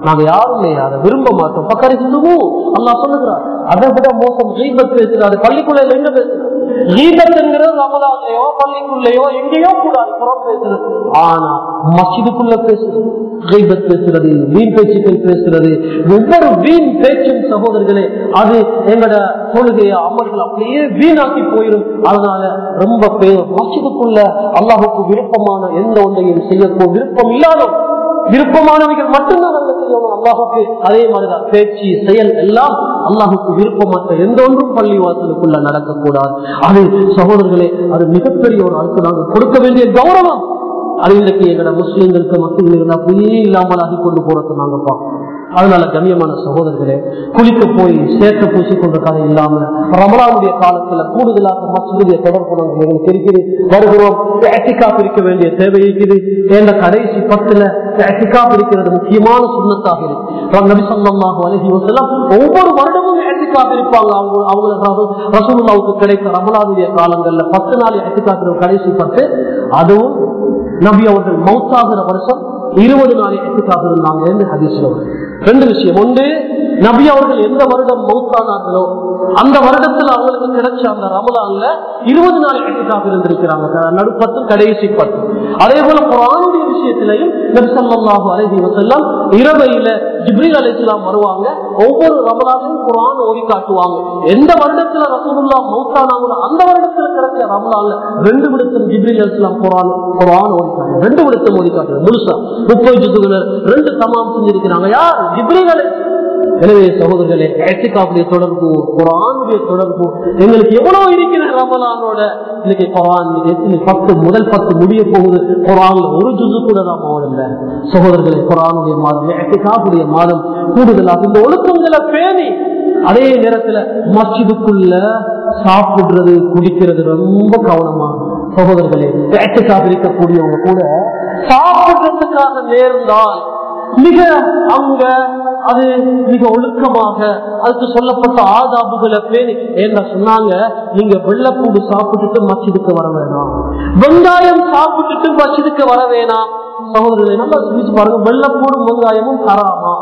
நாங்க யாருமே அதை விரும்ப மாட்டோம் பக்கரிசுவும் அல்லாஹ் சொல்லுகிறார் அதை விட மோசம் கீபத் பேசுறாரு பள்ளிக்குள்ள எங்க பேசுறாரு கீபத்துங்கிறது ரமலான்லயோ பள்ளிக்குள்ளேயோ எங்கேயோ கூடாது புறம் பேசுறது ஆனா மசிதுக்குள்ள பேசுறது கீபத் பேசுறது வீண் பேச்சுக்கள் பேசுறது ஒவ்வொரு வீண் பேச்சும் சகோதரர்களே அது எங்களோட தொழுகைய அமர்கள் அப்படியே வீணாக்கி போயிடும் அதனால ரொம்ப மசிதுக்குள்ள அல்லாஹுக்கு விருப்பமான எந்த ஒன்றையும் செய்யப்போ விருப்பம் இல்லாதவங்க விருப்பமானவைகள் மட்டும்தான் நாங்கள் செய்யணும் அல்லாஹுக்கு அதே மாதிரிதான் பேச்சு செயல் எல்லாம் அல்லாஹுக்கு விருப்பமற்ற எந்த ஒன்றும் பள்ளி வாசலுக்குள்ள நடக்கக்கூடாது அது சகோதரர்களே அது மிகப்பெரிய ஒரு அடுத்து நாங்கள் கொடுக்க வேண்டிய கௌரவம் அது இன்றைக்கு எங்களோட முஸ்லீம்களுக்கு மக்கள் இருந்தா அப்படியே இல்லாமல் ஆகி கொண்டு போறது நாங்க பார்க்கணும் அதனால கண்ணியமான சகோதரர்களே குளிக்க போய் சேர்த்து பூசிக்கொண்ட கதை இல்லாம ரமலானுடைய காலத்துல கூடுதலாக மசூதிய தொடர்பு நாங்கள் எங்களுக்கு இருக்குது வருகிறோம் ஏட்டிக்கா பிரிக்க வேண்டிய தேவை இருக்குது என்ற கடைசி பத்துல ஏட்டிக்கா பிரிக்கிறது முக்கியமான சுண்ணத்தாக இருக்கு நபி சொல்லமாக அழகி வசலாம் ஒவ்வொரு வருடமும் ஏட்டிக்கா பிரிப்பாங்க அவங்க அவங்களுக்கு ரசூல்லாவுக்கு கிடைத்த ரமலானுடைய காலங்கள்ல பத்து நாள் ஏட்டிக்கா கடைசி பத்து அதுவும் நபி அவர்கள் மௌத்தாகிற வருஷம் இருபது நாள் எட்டுக்காக இருந்தாங்க என்று ஹதீஸ்ல ரெண்டு விஷயம் ஒன்று நபி அவர்கள் எந்த வருடம் மௌத்தானார்களோ அந்த வருடத்தில் அவங்களுக்கு கிடைச்ச அந்த ரமலான்ல இருபது நாள் எட்டுக்காக இருந்திருக்கிறாங்க நடுப்பத்து கடைசி பத்து அதே போல குரானுடைய விஷயத்திலையும் நபிசல்லாஹு அலஹி வசல்லாம் இரவையில ஜிப்ரீல் அலி இஸ்லாம் வருவாங்க ஒவ்வொரு ரமலானையும் குரான் ஓடி காட்டுவாங்க எந்த வருடத்துல ரசூலுல்லா மௌத்தானாங்களோ அந்த வருடத்துல கிடைச்ச ரமலான்ல ரெண்டு விடத்தில் ஜிப்ரீல் அலி இஸ்லாம் குரான் குரான் ஓடி காட்டு ரெண்டு விடத்தில் ஓடி காட்டுறது முழுசா முப்பது ஜுதுகுனர் ரெண்டு தமாம் செஞ்சிருக்கிறாங்க யார் ஜிப்ரீல் அலி எனவே சகோதரர்களே ஏத்திகாவுடைய தொடர்பு குரானுடைய தொடர்பு எங்களுக்கு எவ்வளவு இருக்கிற ரமலானோட இன்னைக்கு குரான் பத்து முதல் பத்து முடிய போகுது குரான்ல ஒரு ஜுசு கூட தான் போகல சகோதரர்களே குரானுடைய மாதம் ஏத்திகாவுடைய மாதம் கூடுதலாக இந்த ஒழுக்கங்களை பேணி அதே நேரத்துல மஸ்ஜிதுக்குள்ள சாப்பிடுறது குடிக்கிறது ரொம்ப கவனமா சகோதரர்களே ஏத்திகாக இருக்கக்கூடியவங்க கூட சாப்பிடுறதுக்காக நேர்ந்தால் மிக அவங்க அது மிக ஒழுக்கமாக அதுக்கு சொல்லப்பட்ட ஆதாபுகளை பேணி என்ன சொன்னாங்க நீங்க வெள்ளப்பூடு சாப்பிட்டுட்டு மச்சிதுக்கு வர வேணாம் வெங்காயம் சாப்பிட்டுட்டு மச்சிதுக்கு வர வேணாம் சகோதரர்களை நல்லா சிந்திச்சு பாருங்க வெள்ளப்பூடும் வெங்காயமும் ஹராமா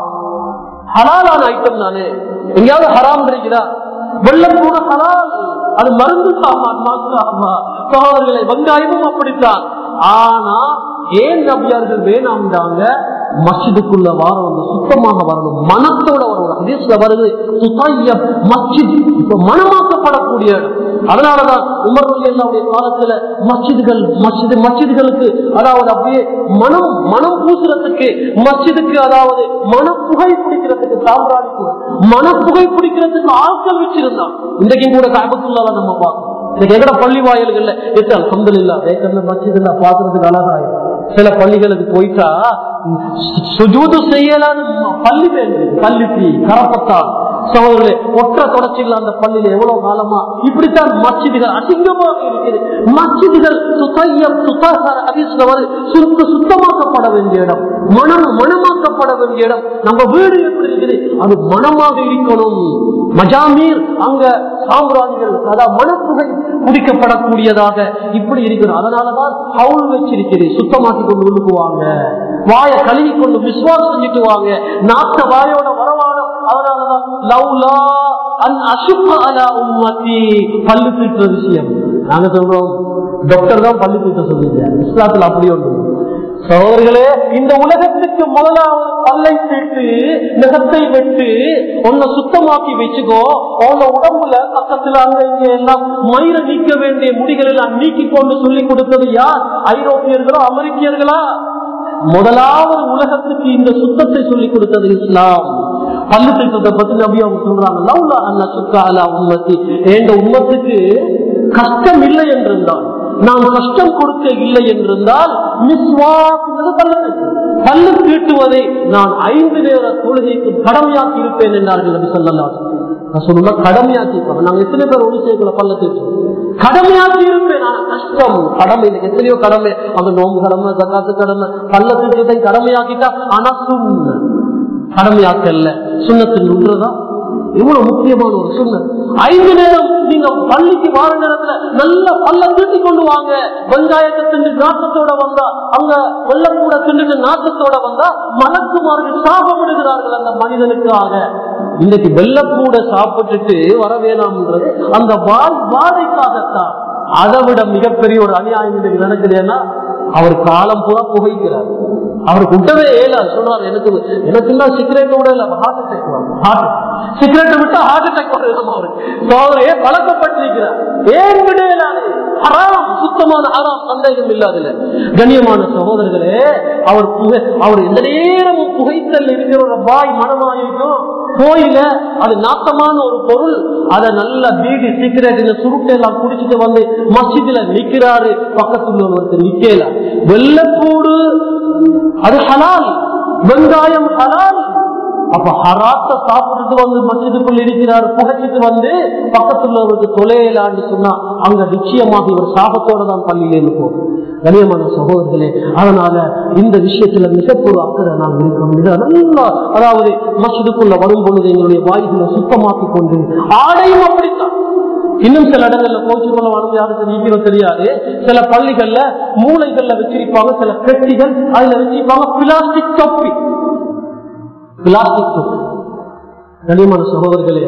ஹலாலான ஐட்டம் தானே எங்கேயாவது ஹராம் இருக்கிறா வெள்ளப்பூடு ஹலால் அது மருந்து சாமான் மாற்றாமா சகோதரர்களை வெங்காயமும் அப்படித்தான் ஆனா ஏன் நபியார்கள் வேணாம்டாங்க மஸ்ஜிதுக்குள்ள வாரம் சுத்தமாக வரணும் மனத்தோட வரணும் ஹதீஸ்ல வருது மஸ்ஜித் இப்ப மனமாக்கப்படக்கூடிய இடம் அதனாலதான் உமர் அல்லாவுடைய காலத்துல மஸ்ஜிதுகள் மஸ்ஜிது மஸ்ஜிதுகளுக்கு அதாவது அப்படியே மனம் மனம் பூசுறதுக்கு மஸ்ஜிதுக்கு அதாவது மனப்புகை பிடிக்கிறதுக்கு சாம்ராணிக்கு மனப்புகை பிடிக்கிறதுக்கு ஆட்கள் வச்சிருந்தான் இன்றைக்கும் கூட காபத்துள்ளால நம்ம பார்க்கணும் இன்னைக்கு எங்கட பள்ளி வாயில்கள்ல எட்டு அலமது இல்லா வேக்கல்ல மஸ்ஜிதுல பாக்குறதுக்கு அழகாயிரும் சில பள்ளிகளுக்கு போயிட்டா சுஜூது செய்யலாம் பள்ளி வேண்டும் பள்ளிக்கு கரப்பத்தான் சகோதரர்களே ஒற்ற தொடர்ச்சிகள் அந்த பள்ளியில எவ்வளவு காலமா இப்படித்தான் மச்சிதுகள் அசிங்கமாக இருக்குது மச்சிதுகள் சுத்தம் சுத்தாசார அதிர்ஷ்ட சுத்த சுத்தமாக்கப்பட வேண்டிய இடம் மனம் மனமாக்கப்பட வேண்டிய இடம் நம்ம வீடு எப்படி இருக்குது அது மனமாக இருக்கணும் மஜாமீர் அங்க சாம்ராஜ்கள் அதாவது மனப்புகை குடிக்கப்படக்கூடியதாக இப்படி இருக்கிறோம் அதனாலதான் ஹவுல் வச்சிருக்கிறேன் சுத்தமாக்கி கொண்டு உள்ளுக்குவாங்க வாய கழுவி கொண்டு விசுவாசம் செஞ்சுட்டு வாங்க நாட்ட வாயோட வரவானம் அதனாலதான் லவ்லா அன் அசுப்ப அலா உம்மத்தி பல்லு தீட்டுற விஷயம் நாங்க சொல்றோம் டாக்டர் தான் பல்லு தீட்ட சொல்லுங்க இஸ்லாத்துல அப்படி ஒன்று சகோதரர்களே இந்த உலகத்துக்கு முதலாவது பல்லை தீட்டு நகத்தை வெட்டு உன்னை சுத்தமாக்கி வச்சுக்கோ உன்ன உடம்புல பக்கத்துல அங்க இங்க எல்லாம் மயிரை நீக்க வேண்டிய முடிகள் எல்லாம் நீக்கி கொண்டு சொல்லி கொடுத்தது யார் ஐரோப்பியர்களா அமெரிக்கர்களா முதலாவது உலகத்துக்கு இந்த சுத்தத்தை சொல்லி கொடுத்தது இஸ்லாம் பல்லு திட்டத்தை பத்தி நபி அவங்க சொல்றாங்க லவ்லா அல்ல சுத்தா அலா உம்மத்தி என்ற உம்மத்துக்கு கஷ்டம் இல்லை என்றிருந்தான் நான் கஷ்டம் கொடுக்க இல்லை என்றிருந்தால் பல்லு தீட்டுவதை நான் ஐந்து நேர தொழுகைக்கு கடமையாக்கி இருப்பேன் என்றார்கள் நபி சொல்லலாம் சொல்லுங்க கடமையாக்கி நாங்க எத்தனை பேர் ஒரு சேர்க்கல பல்ல தீட்டு கடமையாக்கி இருப்பேன் ஆனா கஷ்டம் கடமை எனக்கு எத்தனையோ கடமை அந்த நோம்பு கடமை தக்காத்து கடமை பல்ல தீட்டத்தை கடமையாக்கிட்டா ஆனா சுண்ண கடமையாக்கல்ல சுண்ணத்தில் ஒன்றுதான் எவ்வளவு முக்கியமான ஒரு சுண்ணத் ஐந்து நேரம் நீங்க பள்ளிக்கு வார நேரத்துல நல்ல பல்ல தீட்டி கொண்டு வாங்க வெங்காயத்தை திண்டு நாட்டத்தோட வந்தா அங்க வெள்ளக்கூட திண்டு நாட்டத்தோட வந்தா மலக்குமார்கள் சாபமிடுகிறார்கள் அந்த மனிதனுக்காக இன்னைக்கு வெள்ளக்கூட சாப்பிட்டுட்டு வர வேணாம்ன்றது அந்த வாய் வாதைக்காகத்தான் அதை விட மிகப்பெரிய ஒரு அநியாயம் இன்னைக்கு நடக்குதுன்னா அவர் காலம் பூரா புகைக்கிறார் அவருக்கு விட்டவே ஏழாது சொல்றாரு எனக்கு எனக்கு எல்லாம் சிகரெட் விட இல்ல ஹார்ட் அட்டாக் ஹார்ட் சிகரெட்டை விட்டா ஹார்ட் அட்டாக் வரணும் அவருக்கு சோதனையே பழக்கப்பட்டிருக்கிறார் ஏன் விட இயலாது ஹராம் சுத்தமான ஹராம் சந்தேகம் இல்லாதல கண்ணியமான சகோதரர்களே அவர் புகை அவர் எந்த நேரமும் புகைத்தல் இருக்கிற ஒரு பாய் மனமாயிருக்கும் கோயில அது நாட்டமான ஒரு பொருள் அதை நல்ல பீடி சிகரெட் இந்த சுருட்டை எல்லாம் குடிச்சிட்டு வந்து மஸ்ஜிதுல நிக்கிறாரு பக்கத்துல ஒருத்தர் நிக்கல வெள்ளப்பூடு அது ஹலால் வெங்காயம் ஹலால் அப்ப ஹராத்த சாப்பிட்டுட்டு வந்து மஸ்ஜிதுக்குள் இருக்கிறார் புகைச்சிட்டு வந்து பக்கத்துல அவருக்கு தொலையலான்னு சொன்னா அங்க நிச்சயமாக இவர் சாபத்தோட தான் பள்ளியிலே இருக்கும் கண்ணியமான சகோதரர்களே அதனால இந்த விஷயத்துல மிகப்பொரு அக்கறை நாம் இருக்கோம் இது நல்லா அதாவது மஸ்ஜிதுக்குள்ள வரும் பொழுது எங்களுடைய வாய்களை சுத்தமாக்கி கொண்டு ஆடையும் அப்படித்தான் இன்னும் சில இடங்கள்ல கோச்சுக்குள்ள வரும் யாருக்கு நீக்கிறோம் தெரியாது சில பள்ளிகள்ல மூளைகள்ல வச்சிருப்பாங்க சில பெட்டிகள் அதுல வச்சிருப்பாங்க பிளாஸ்டிக் தொப்பி பிளாஸ்டிக் தொப்பி கனிமன சகோதரர்களே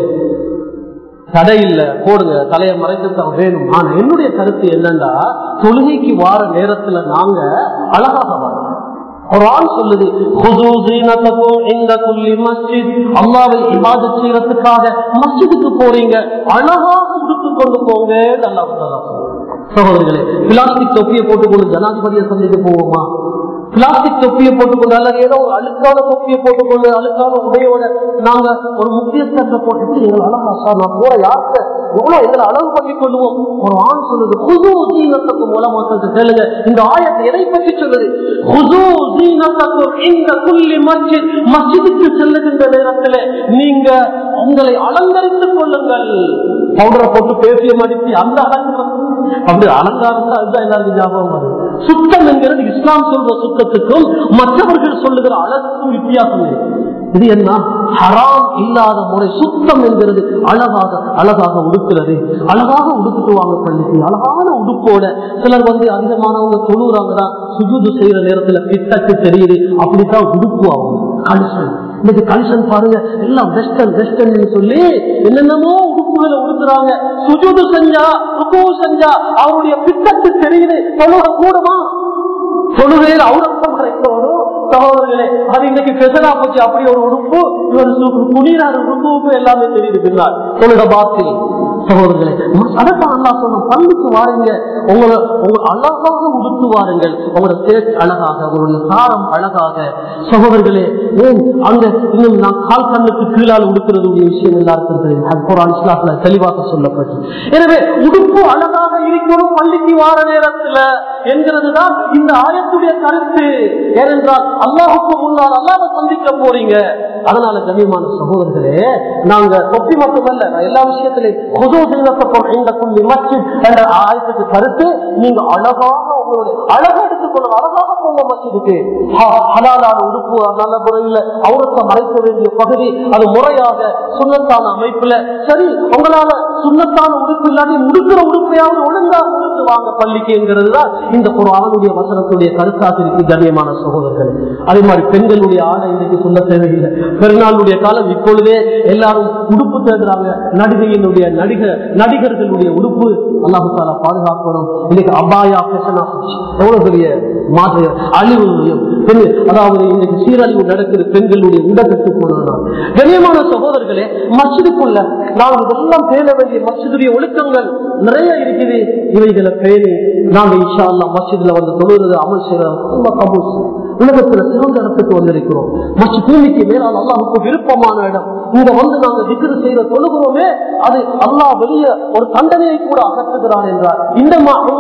தடை இல்ல போடுங்க தலையை மறைக்கத்தான் வேணும் ஆனா என்னுடைய கருத்து என்னன்னா தொழுகைக்கு வார நேரத்துல நாங்க அழகாக வரணும் குரான் சொல்லுது "குது ஸீனத்தக்கும் இன்த குல்லி மஸ்ஜித்." அல்லாஹ்வை இபாதத் செய்யறதுக்காக மஸ்ஜிதுக்கு போறீங்க அழகாக உடுத்து கொண்டு போங்க அல்லாஹ் தஆலா சொல்றான். சகோதரர்களே பிளாஸ்டிக் தொப்பியை போட்டுக்கொண்டு ஜனாதிபதியை சந்திக்க போவோமா பிளாஸ்டிக் தொப்பியை போட்டுக்கொண்டு அல்லது ஏதோ ஒரு அழுக்கான தொப்பியை போட்டுக்கொண்டு அழுக்கான உடையோட நாங்க ஒரு முக்கியஸ்தத்தை போட்டுட்டு எங்களை அழகா சார் நான் போற யார்கிட்ட எவ்வளவு எங்களை அளவு பண்ணி கொள்வோம் ஒரு ஆண் சொல்லுது புது சீனத்துக்கு மூலமாக கேளுங்க இந்த ஆயத்தை எதை பற்றி சொல்லுது புது சீனத்துக்கும் இந்த புள்ளி மஸ்ஜித் மஸ்ஜிதுக்கு செல்லுகின்ற நேரத்தில் நீங்க உங்களை அலங்கரித்துக் கொள்ளுங்கள் பவுடரை போட்டு பேசிய மடித்து அந்த அலங்காரம் அப்படி அலங்காரம் தான் அதுதான் எல்லாருக்கும் ஞாபகம் வரும் சுத்தம் என்கிறது இஸ்லாம் சொல்ற சுத்தத்துக்கும் மற்றவர்கள் சொல்லுகிற அழகுக்கும் வித்தியாசம் இருக்கு இது என்ன ஹராம் இல்லாத முறை சுத்தம் என்கிறது அழகாக அழகாக உடுக்கிறது அழகாக உடுத்துவாங்க பள்ளிக்கு அழகான உடுப்போட சிலர் வந்து அதிகமானவங்க தொழுறாங்கதான் சுஜூது செய்யற நேரத்துல கிட்டக்கு தெரியுது அப்படித்தான் உடுப்பு ஆகும் கலிசன் இன்னைக்கு கலிசன் பாருங்க எல்லாம் வெஸ்டர்ன் வெஸ்டர்ன் சொல்லி என்னென்னமோ உடுப்புகளை உடுத்துறாங்க சுஜூது செஞ்சா ருக்கு செஞ்சா அவருடைய பித்தத்து தெரியுது தொழுக கூடுமா தொழுகையில் அவுரத்தம் கிடைக்கணும் சகோதரர்களே அது இன்னைக்கு பெசரா போச்சு அப்படி ஒரு உறுப்பு இவர் குடியினார் உறுப்புக்கு எல்லாமே தெரியுது பின்னால் தொழுக பாத்தில் சகோதரர்களே அதைத்தான் அல்லா சொன்ன பள்ளிக்கு வாருங்க உங்களை உங்க அழகாக உடுத்து வாருங்கள் உங்களோட சேட் அழகாக உங்களுடைய சாரம் அழகாக சகோதரர்களே ஏன் அங்க இன்னும் நான் கால் கண்ணுக்கு கீழால் உடுக்கிறது விஷயம் எல்லாருக்கும் தெரியும் அது குரான் இஸ்லாத்துல தெளிவாக சொல்லப்பட்டு எனவே உடுப்பு அழகாக இருக்கணும் பள்ளிக்கு வார நேரத்துல என்கிறதுதான் இந்த ஆயத்துடைய கருத்து ஏனென்றால் அல்லாஹுக்கு முன்னால் அல்லாத சந்திக்க போறீங்க அதனால கண்ணியமான சகோதரர்களே நாங்க தொப்பி மட்டுமல்ல நான் எல்லா விஷயத்திலையும் பொது தினத்தப்பம் இந்த புள்ளி மஸ்ஜித் என்ற ஆயத்துக்கு கருத்து நீங்க அழகாக உங்களுடைய அழகா எடுத்துக்கொள்ளணும் அழகாக போங்க மஸ்ஜிதுக்கு ஹலாலான உடுப்பு நல்ல முறையில் அவரத்தை மறைக்க வேண்டிய பகுதி அது முறையாக சுண்ணத்தான அமைப்புல சரி உங்களால சுண்ணத்தான உடுப்பு இல்லாட்டி முடுக்கிற உடுப்பையாவது ஒழுங்காக உடுத்து வாங்க பள்ளிக்குங்கிறது தான் இந்த ஒரு ஆணுடைய வசனத்துடைய கருத்தாக இருக்கு கண்ணியமான சகோதரர்கள் அதே மாதிரி பெண்களுடைய ஆடை இன்றைக்கு சொல்ல தேவையில்லை பெருநாளுடைய காலம் இப்பொழுதே எல்லாரும் உடுப்பு தேடுறாங்க நடிகையினுடைய நடிகர் நடிகர்களுடைய உடுப்பு அல்லாஹு தாலா பாதுகாக்கணும் இன்னைக்கு அபாயா பேசனா எவ்வளவு பெரிய மாற்று அழிவு பெண் அதாவது இன்னைக்கு சீரழிவு நடக்குது பெண்களுடைய உடலுக்கு போனதுதான் கண்ணியமான சகோதரர்களே மசிதுக்குள்ள நாங்கள் இதெல்லாம் பேண வேண்டிய மசிதுடைய ஒழுக்கங்கள் நிறைய இருக்குது இவைகளை பேணி நாங்க இன்ஷா அல்லா மசிதுல வந்து தொழுகிறது அமல் செய்யறது கபூல் உலகத்துல சிறந்த இடத்துக்கு வந்திருக்கிறோம் மற்ற பூமிக்கு மேலால் அல்லாஹுக்கு விருப்பமான இடம் இங்க வந்து நாங்க திக்ரு செய்த தொழுகிறோமே அது அல்லாஹ் வெளிய ஒரு தண்டனையை கூட அகற்றுகிறான் என்றார் இந்த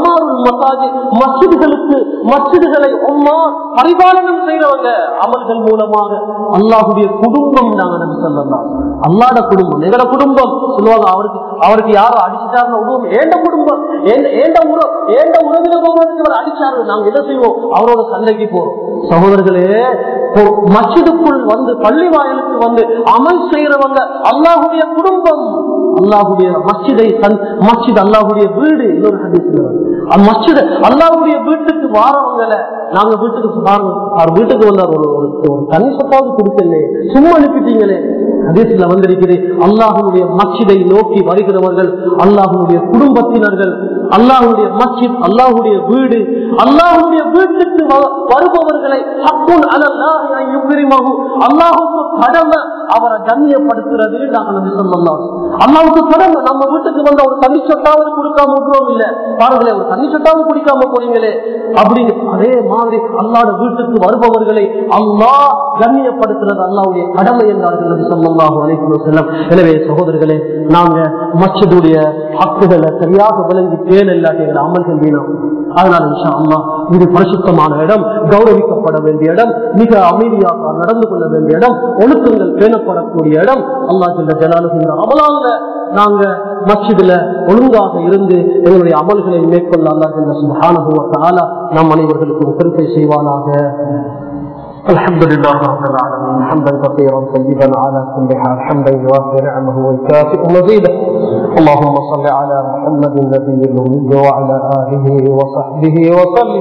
மசாஜி மசிதுகளுக்கு மசிதுகளை உம்மா பரிபாலனம் செய்யறவங்க அமல்கள் மூலமாக அல்லாஹுடைய குடும்பம் நாங்க நம்பி சொல்லலாம் அல்லாட குடும்பம் எங்கட குடும்பம் சொல்லுவாங்க அவருக்கு அவருக்கு யாரும் அடிச்சுட்டாருன்னு உருவம் ஏண்ட குடும்பம் ஏண்ட- ஏண்ட உறவு ஏண்ட உறவில போகிறதுக்கு அவர் அடிச்சாரு நாங்க என்ன செய்வோம் அவரோட சண்டைக்கு போறோம் சகோதரர்களே ஒரு மஸ்ஜிதுக்குள் வந்து பள்ளி வாயிலுக்கு வந்து அமல் செய்யறவங்க அல்லாஹுடைய குடும்பம் அல்லாஹுடைய மஸ்ஜிதை தன் மஸ்ஜித் அல்லாஹுடைய வீடு இன்னொரு ஹதீஸ்ல வருது. அந்த மஸ்ஜித் அல்லாஹுடைய வீட்டுக்கு வாரவங்களை நாங்க வீட்டுக்கு பாருங்க அவர் வீட்டுக்கு வந்தார் ஒரு ஒரு ஒரு தனி சொத்தாவது கொடுக்கல சும்மா அனுப்பிட்டீங்களே ஹதீஸ்ல வந்திருக்குது அல்லாஹுடைய மஸ்ஜிதை நோக்கி வருகிறவர்கள் அல்லாஹுடைய குடும்பத்தினர்கள் அல்லாஹுடைய மஸ்ஜித் அல்லாஹுடைய வீடு அல்லாஹுடைய வீட்டுக்கு வ- வருபவர்களை ஹக்குன் அலல்லாஹி அன் யுக்ரிமஹு. அல்லாஹுக்கு கடமை அவரை கண்ணியப்படுத்துறது நாங்க நபி சொல்லலாம் அல்லாவுக்கு கடமை நம்ம வீட்டுக்கு வந்த ஒரு தண்ணி சொட்டாவது கொடுக்காம விடுறோம் இல்ல பாருங்களேன் ஒரு தண்ணி சொட்டாவது குடிக்காம போறீங்களே அப்படின்னு அதே மாதிரி அல்லாத வீட்டுக்கு வருபவர்களை அல்லாஹ் கண்ணியப்படுத்துறது அல்லாவுடைய கடமை என்றார்கள் நபி ஸல்லல்லாஹு அலைஹி வஸல்லம் எனவே சகோதரர்களே நாங்க மஸ்ஜிதுடைய ஹக்குகளை சரியாக விளங்கி பேண இல்லாட்டி எங்களை அமல்கள் வீணாம் அதனால இன்ஷா அல்லாஹ் இது பரிசுத்தமான இடம் கௌரவிக்கப்பட வேண்டிய இடம் மிக அமைதியாக நடந்து கொள்ள வேண்டிய இடம் ஒழுக்கங்கள் பேணப்படக்கூடிய இடம் அல்லாஹ் ஜல்ல ஜலாலுகின்ற அமலாங்க நாங்க மஸ்ஜிதுல ஒழுங்காக இருந்து எங்களுடைய அமல்களை மேற்கொள்ள அல்லாஹ் ஜல்ல சுப்ஹானஹு வ தஆலா நம் அனைவர்களுக்கும் கிருபை செய்வானாக الحمد لله رب العالمين حمدا كثيرا طيبا على كل حال حمدا يوافي نعمه ويكافئ مزيده اللهم صل على محمد النبي الامي وعلى اله وصحبه وسلم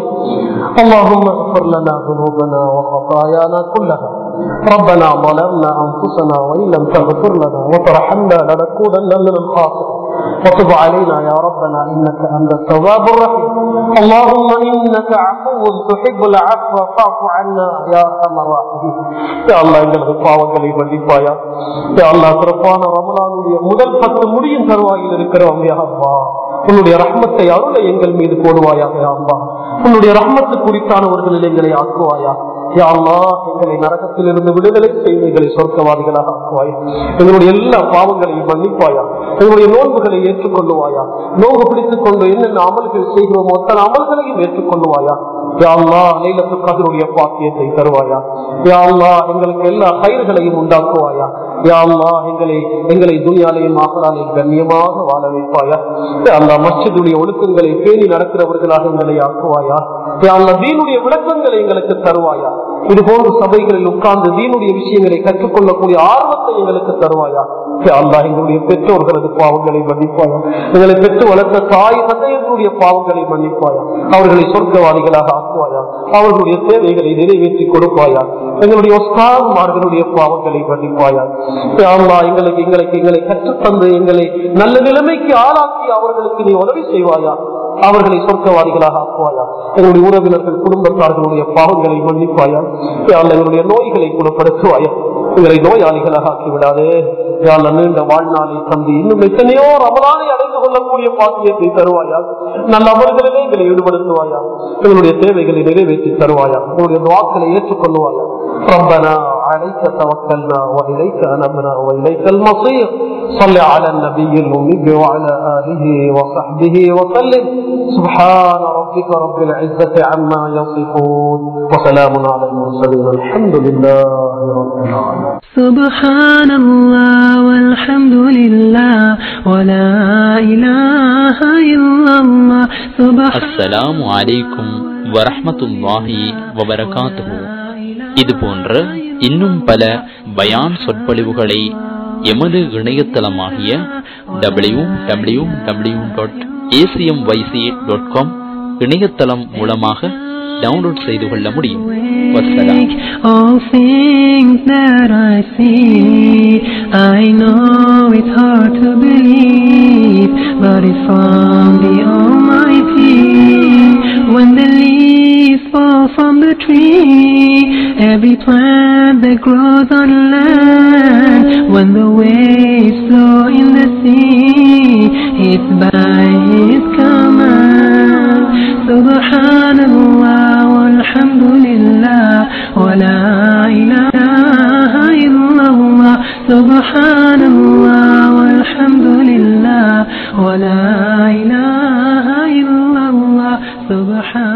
اللهم اغفر لنا ذنوبنا وخطايانا كلها ربنا ظلمنا انفسنا وان لم تغفر لنا وترحمنا لنكونن من الخاسرين وتب علينا يا ربنا انك انت التواب الرحيم اللهم انك عفو تحب العفو فاعف عنا يا ارحم الراحمين يا الله எங்களது பாவங்களை மன்னிப்பாயா யா அல்லாஹ் சிறப்பான ரமலானுடைய முதல் பத்து முடியும் தருவாயில் இருக்கிறோம் யா அல்லாஹ் உன்னுடைய ரஹ்மத்தை அருளை எங்கள் மீது போடுவாயாக யா அல்லாஹ் உன்னுடைய ரஹ்மத்து குறித்தானவர்களில் எங்களை ஆக்குவாயா யா அல்லாஹ் எங்களை நரகத்திலிருந்து விடுதலை செய்து எங்களை சொர்க்கவாதிகளாக ஆக்குவாயா எங்களுடைய எல்லா பாவங்களையும் மன்னிப்பாயா எங்களுடைய நோன்புகளை ஏற்றுக்கொள்ளுவாயா நோன்பு பிடித்துக் கொண்டு என்னென்ன அமல்கள் செய்கிறோமோ அத்தனை அமல்களையும் ஏற்றுக்கொள்ளுவாயா யா அல்லாஹ் லைலத்து கதருடைய பாக்கியத்தை தருவாயா யா அல்லாஹ் எங்களுக்கு எல்லா கயிறுகளையும் உண்டாக்குவாயா யா அல்லாஹ் எங்களை எங்களை துணியாலையும் ஆகராலையும் கண்ணியமாக வாழ வைப்பாயா யா அல்லாஹ் மஸ்ஜிதுடைய ஒழுக்கங்களை பேணி நடக்கிறவர்களாக எங்களை ஆக்குவாயா யா அல்லாஹ் தீனுடைய விளக்கங்களை எங்களுக்கு தருவாயா இது போன்ற சபைகளில் உட்கார்ந்து தீனுடைய விஷயங்களை கற்றுக்கொள்ளக்கூடிய ஆர்வத்தை எங்களுக்கு தருவாயா யா அல்லாஹ் எங்களுடைய பெற்றோர்களது பாவங்களை மன்னிப்பாயா எங்களை பெற்று வளர்த்த தாய் தந்தையர்களுடைய பாவங்களை மன்னிப்பாயா அவர்களை சொர்க்கவாதிகளாக ஆக்குவாயா அவர்களுடைய தேவைகளை நிறைவேற்றி கொடுப்பாயா எங்களுடைய ஒஸ்தான்மார்களுடைய பாவங்களை மன்னிப்பாயா யா அல்லாஹ் எங்களுக்கு எங்களுக்கு எங்களை கற்றுத்தந்து எங்களை நல்ல நிலைமைக்கு ஆளாக்கி அவர்களுக்கு நீ உதவி செய்வாயா அவர்களை சொர்க்கவாதிகளாக ஆக்குவாயா எங்களுடைய உறவினர்கள் குடும்பத்தார்களுடைய பாவங்களை மன்னிப்பாயா யா அல்லாஹ் எங்களுடைய நோய்களை குணப்படுத்துவாயா எங்களை நோயாளிகளாக ஆக்கி விடாதே யா அல்லாஹ் நீண்ட வாழ்நாளை தந்து இன்னும் எத்தனையோ ரமலானை அடைந்து கொள்ளக்கூடிய பாக்கியத்தை தருவாயா நல்ல அமல்களிலே எங்களை ஈடுபடுத்துவாயா எங்களுடைய தேவைகளை நிறைவேற்றி தருவாயா எங்களுடைய துவாக்களை ஏற்றுக்கொள்ளுவாயா ربنا عليك توكلنا وإليك أنبنا وإليك المصير صل على النبي الأمي وعلى آله وصحبه وسلم سبحان ربك رب العزة عما يصفون وسلام على المرسلين الحمد لله رب العالمين سبحان الله والحمد لله ولا إله إلا الله سبحان அஸ்ஸலாமு அலைக்கும் வரஹ்மத்துல்லாஹி வபரகாத்துஹு இது போன்ற இன்னும் பல பயான் சொற்பொழிவுகளை எமது இணையதளமாகிய W W W dot ACM YC dot com இணையதளம் மூலமாக டவுன்லோட் செய்து கொள்ள முடியும் வசலாம் All things that I see, I know it's hard to believe, but it's from the Almighty. When the leaves fall from the tree, every plant that grows on land, when the waves flow in the sea, it's by His command. Subhanallah walhamdulillah wa la ilaha illallah. Subhanallah walhamdulillah wa la ilaha illallah. Subhan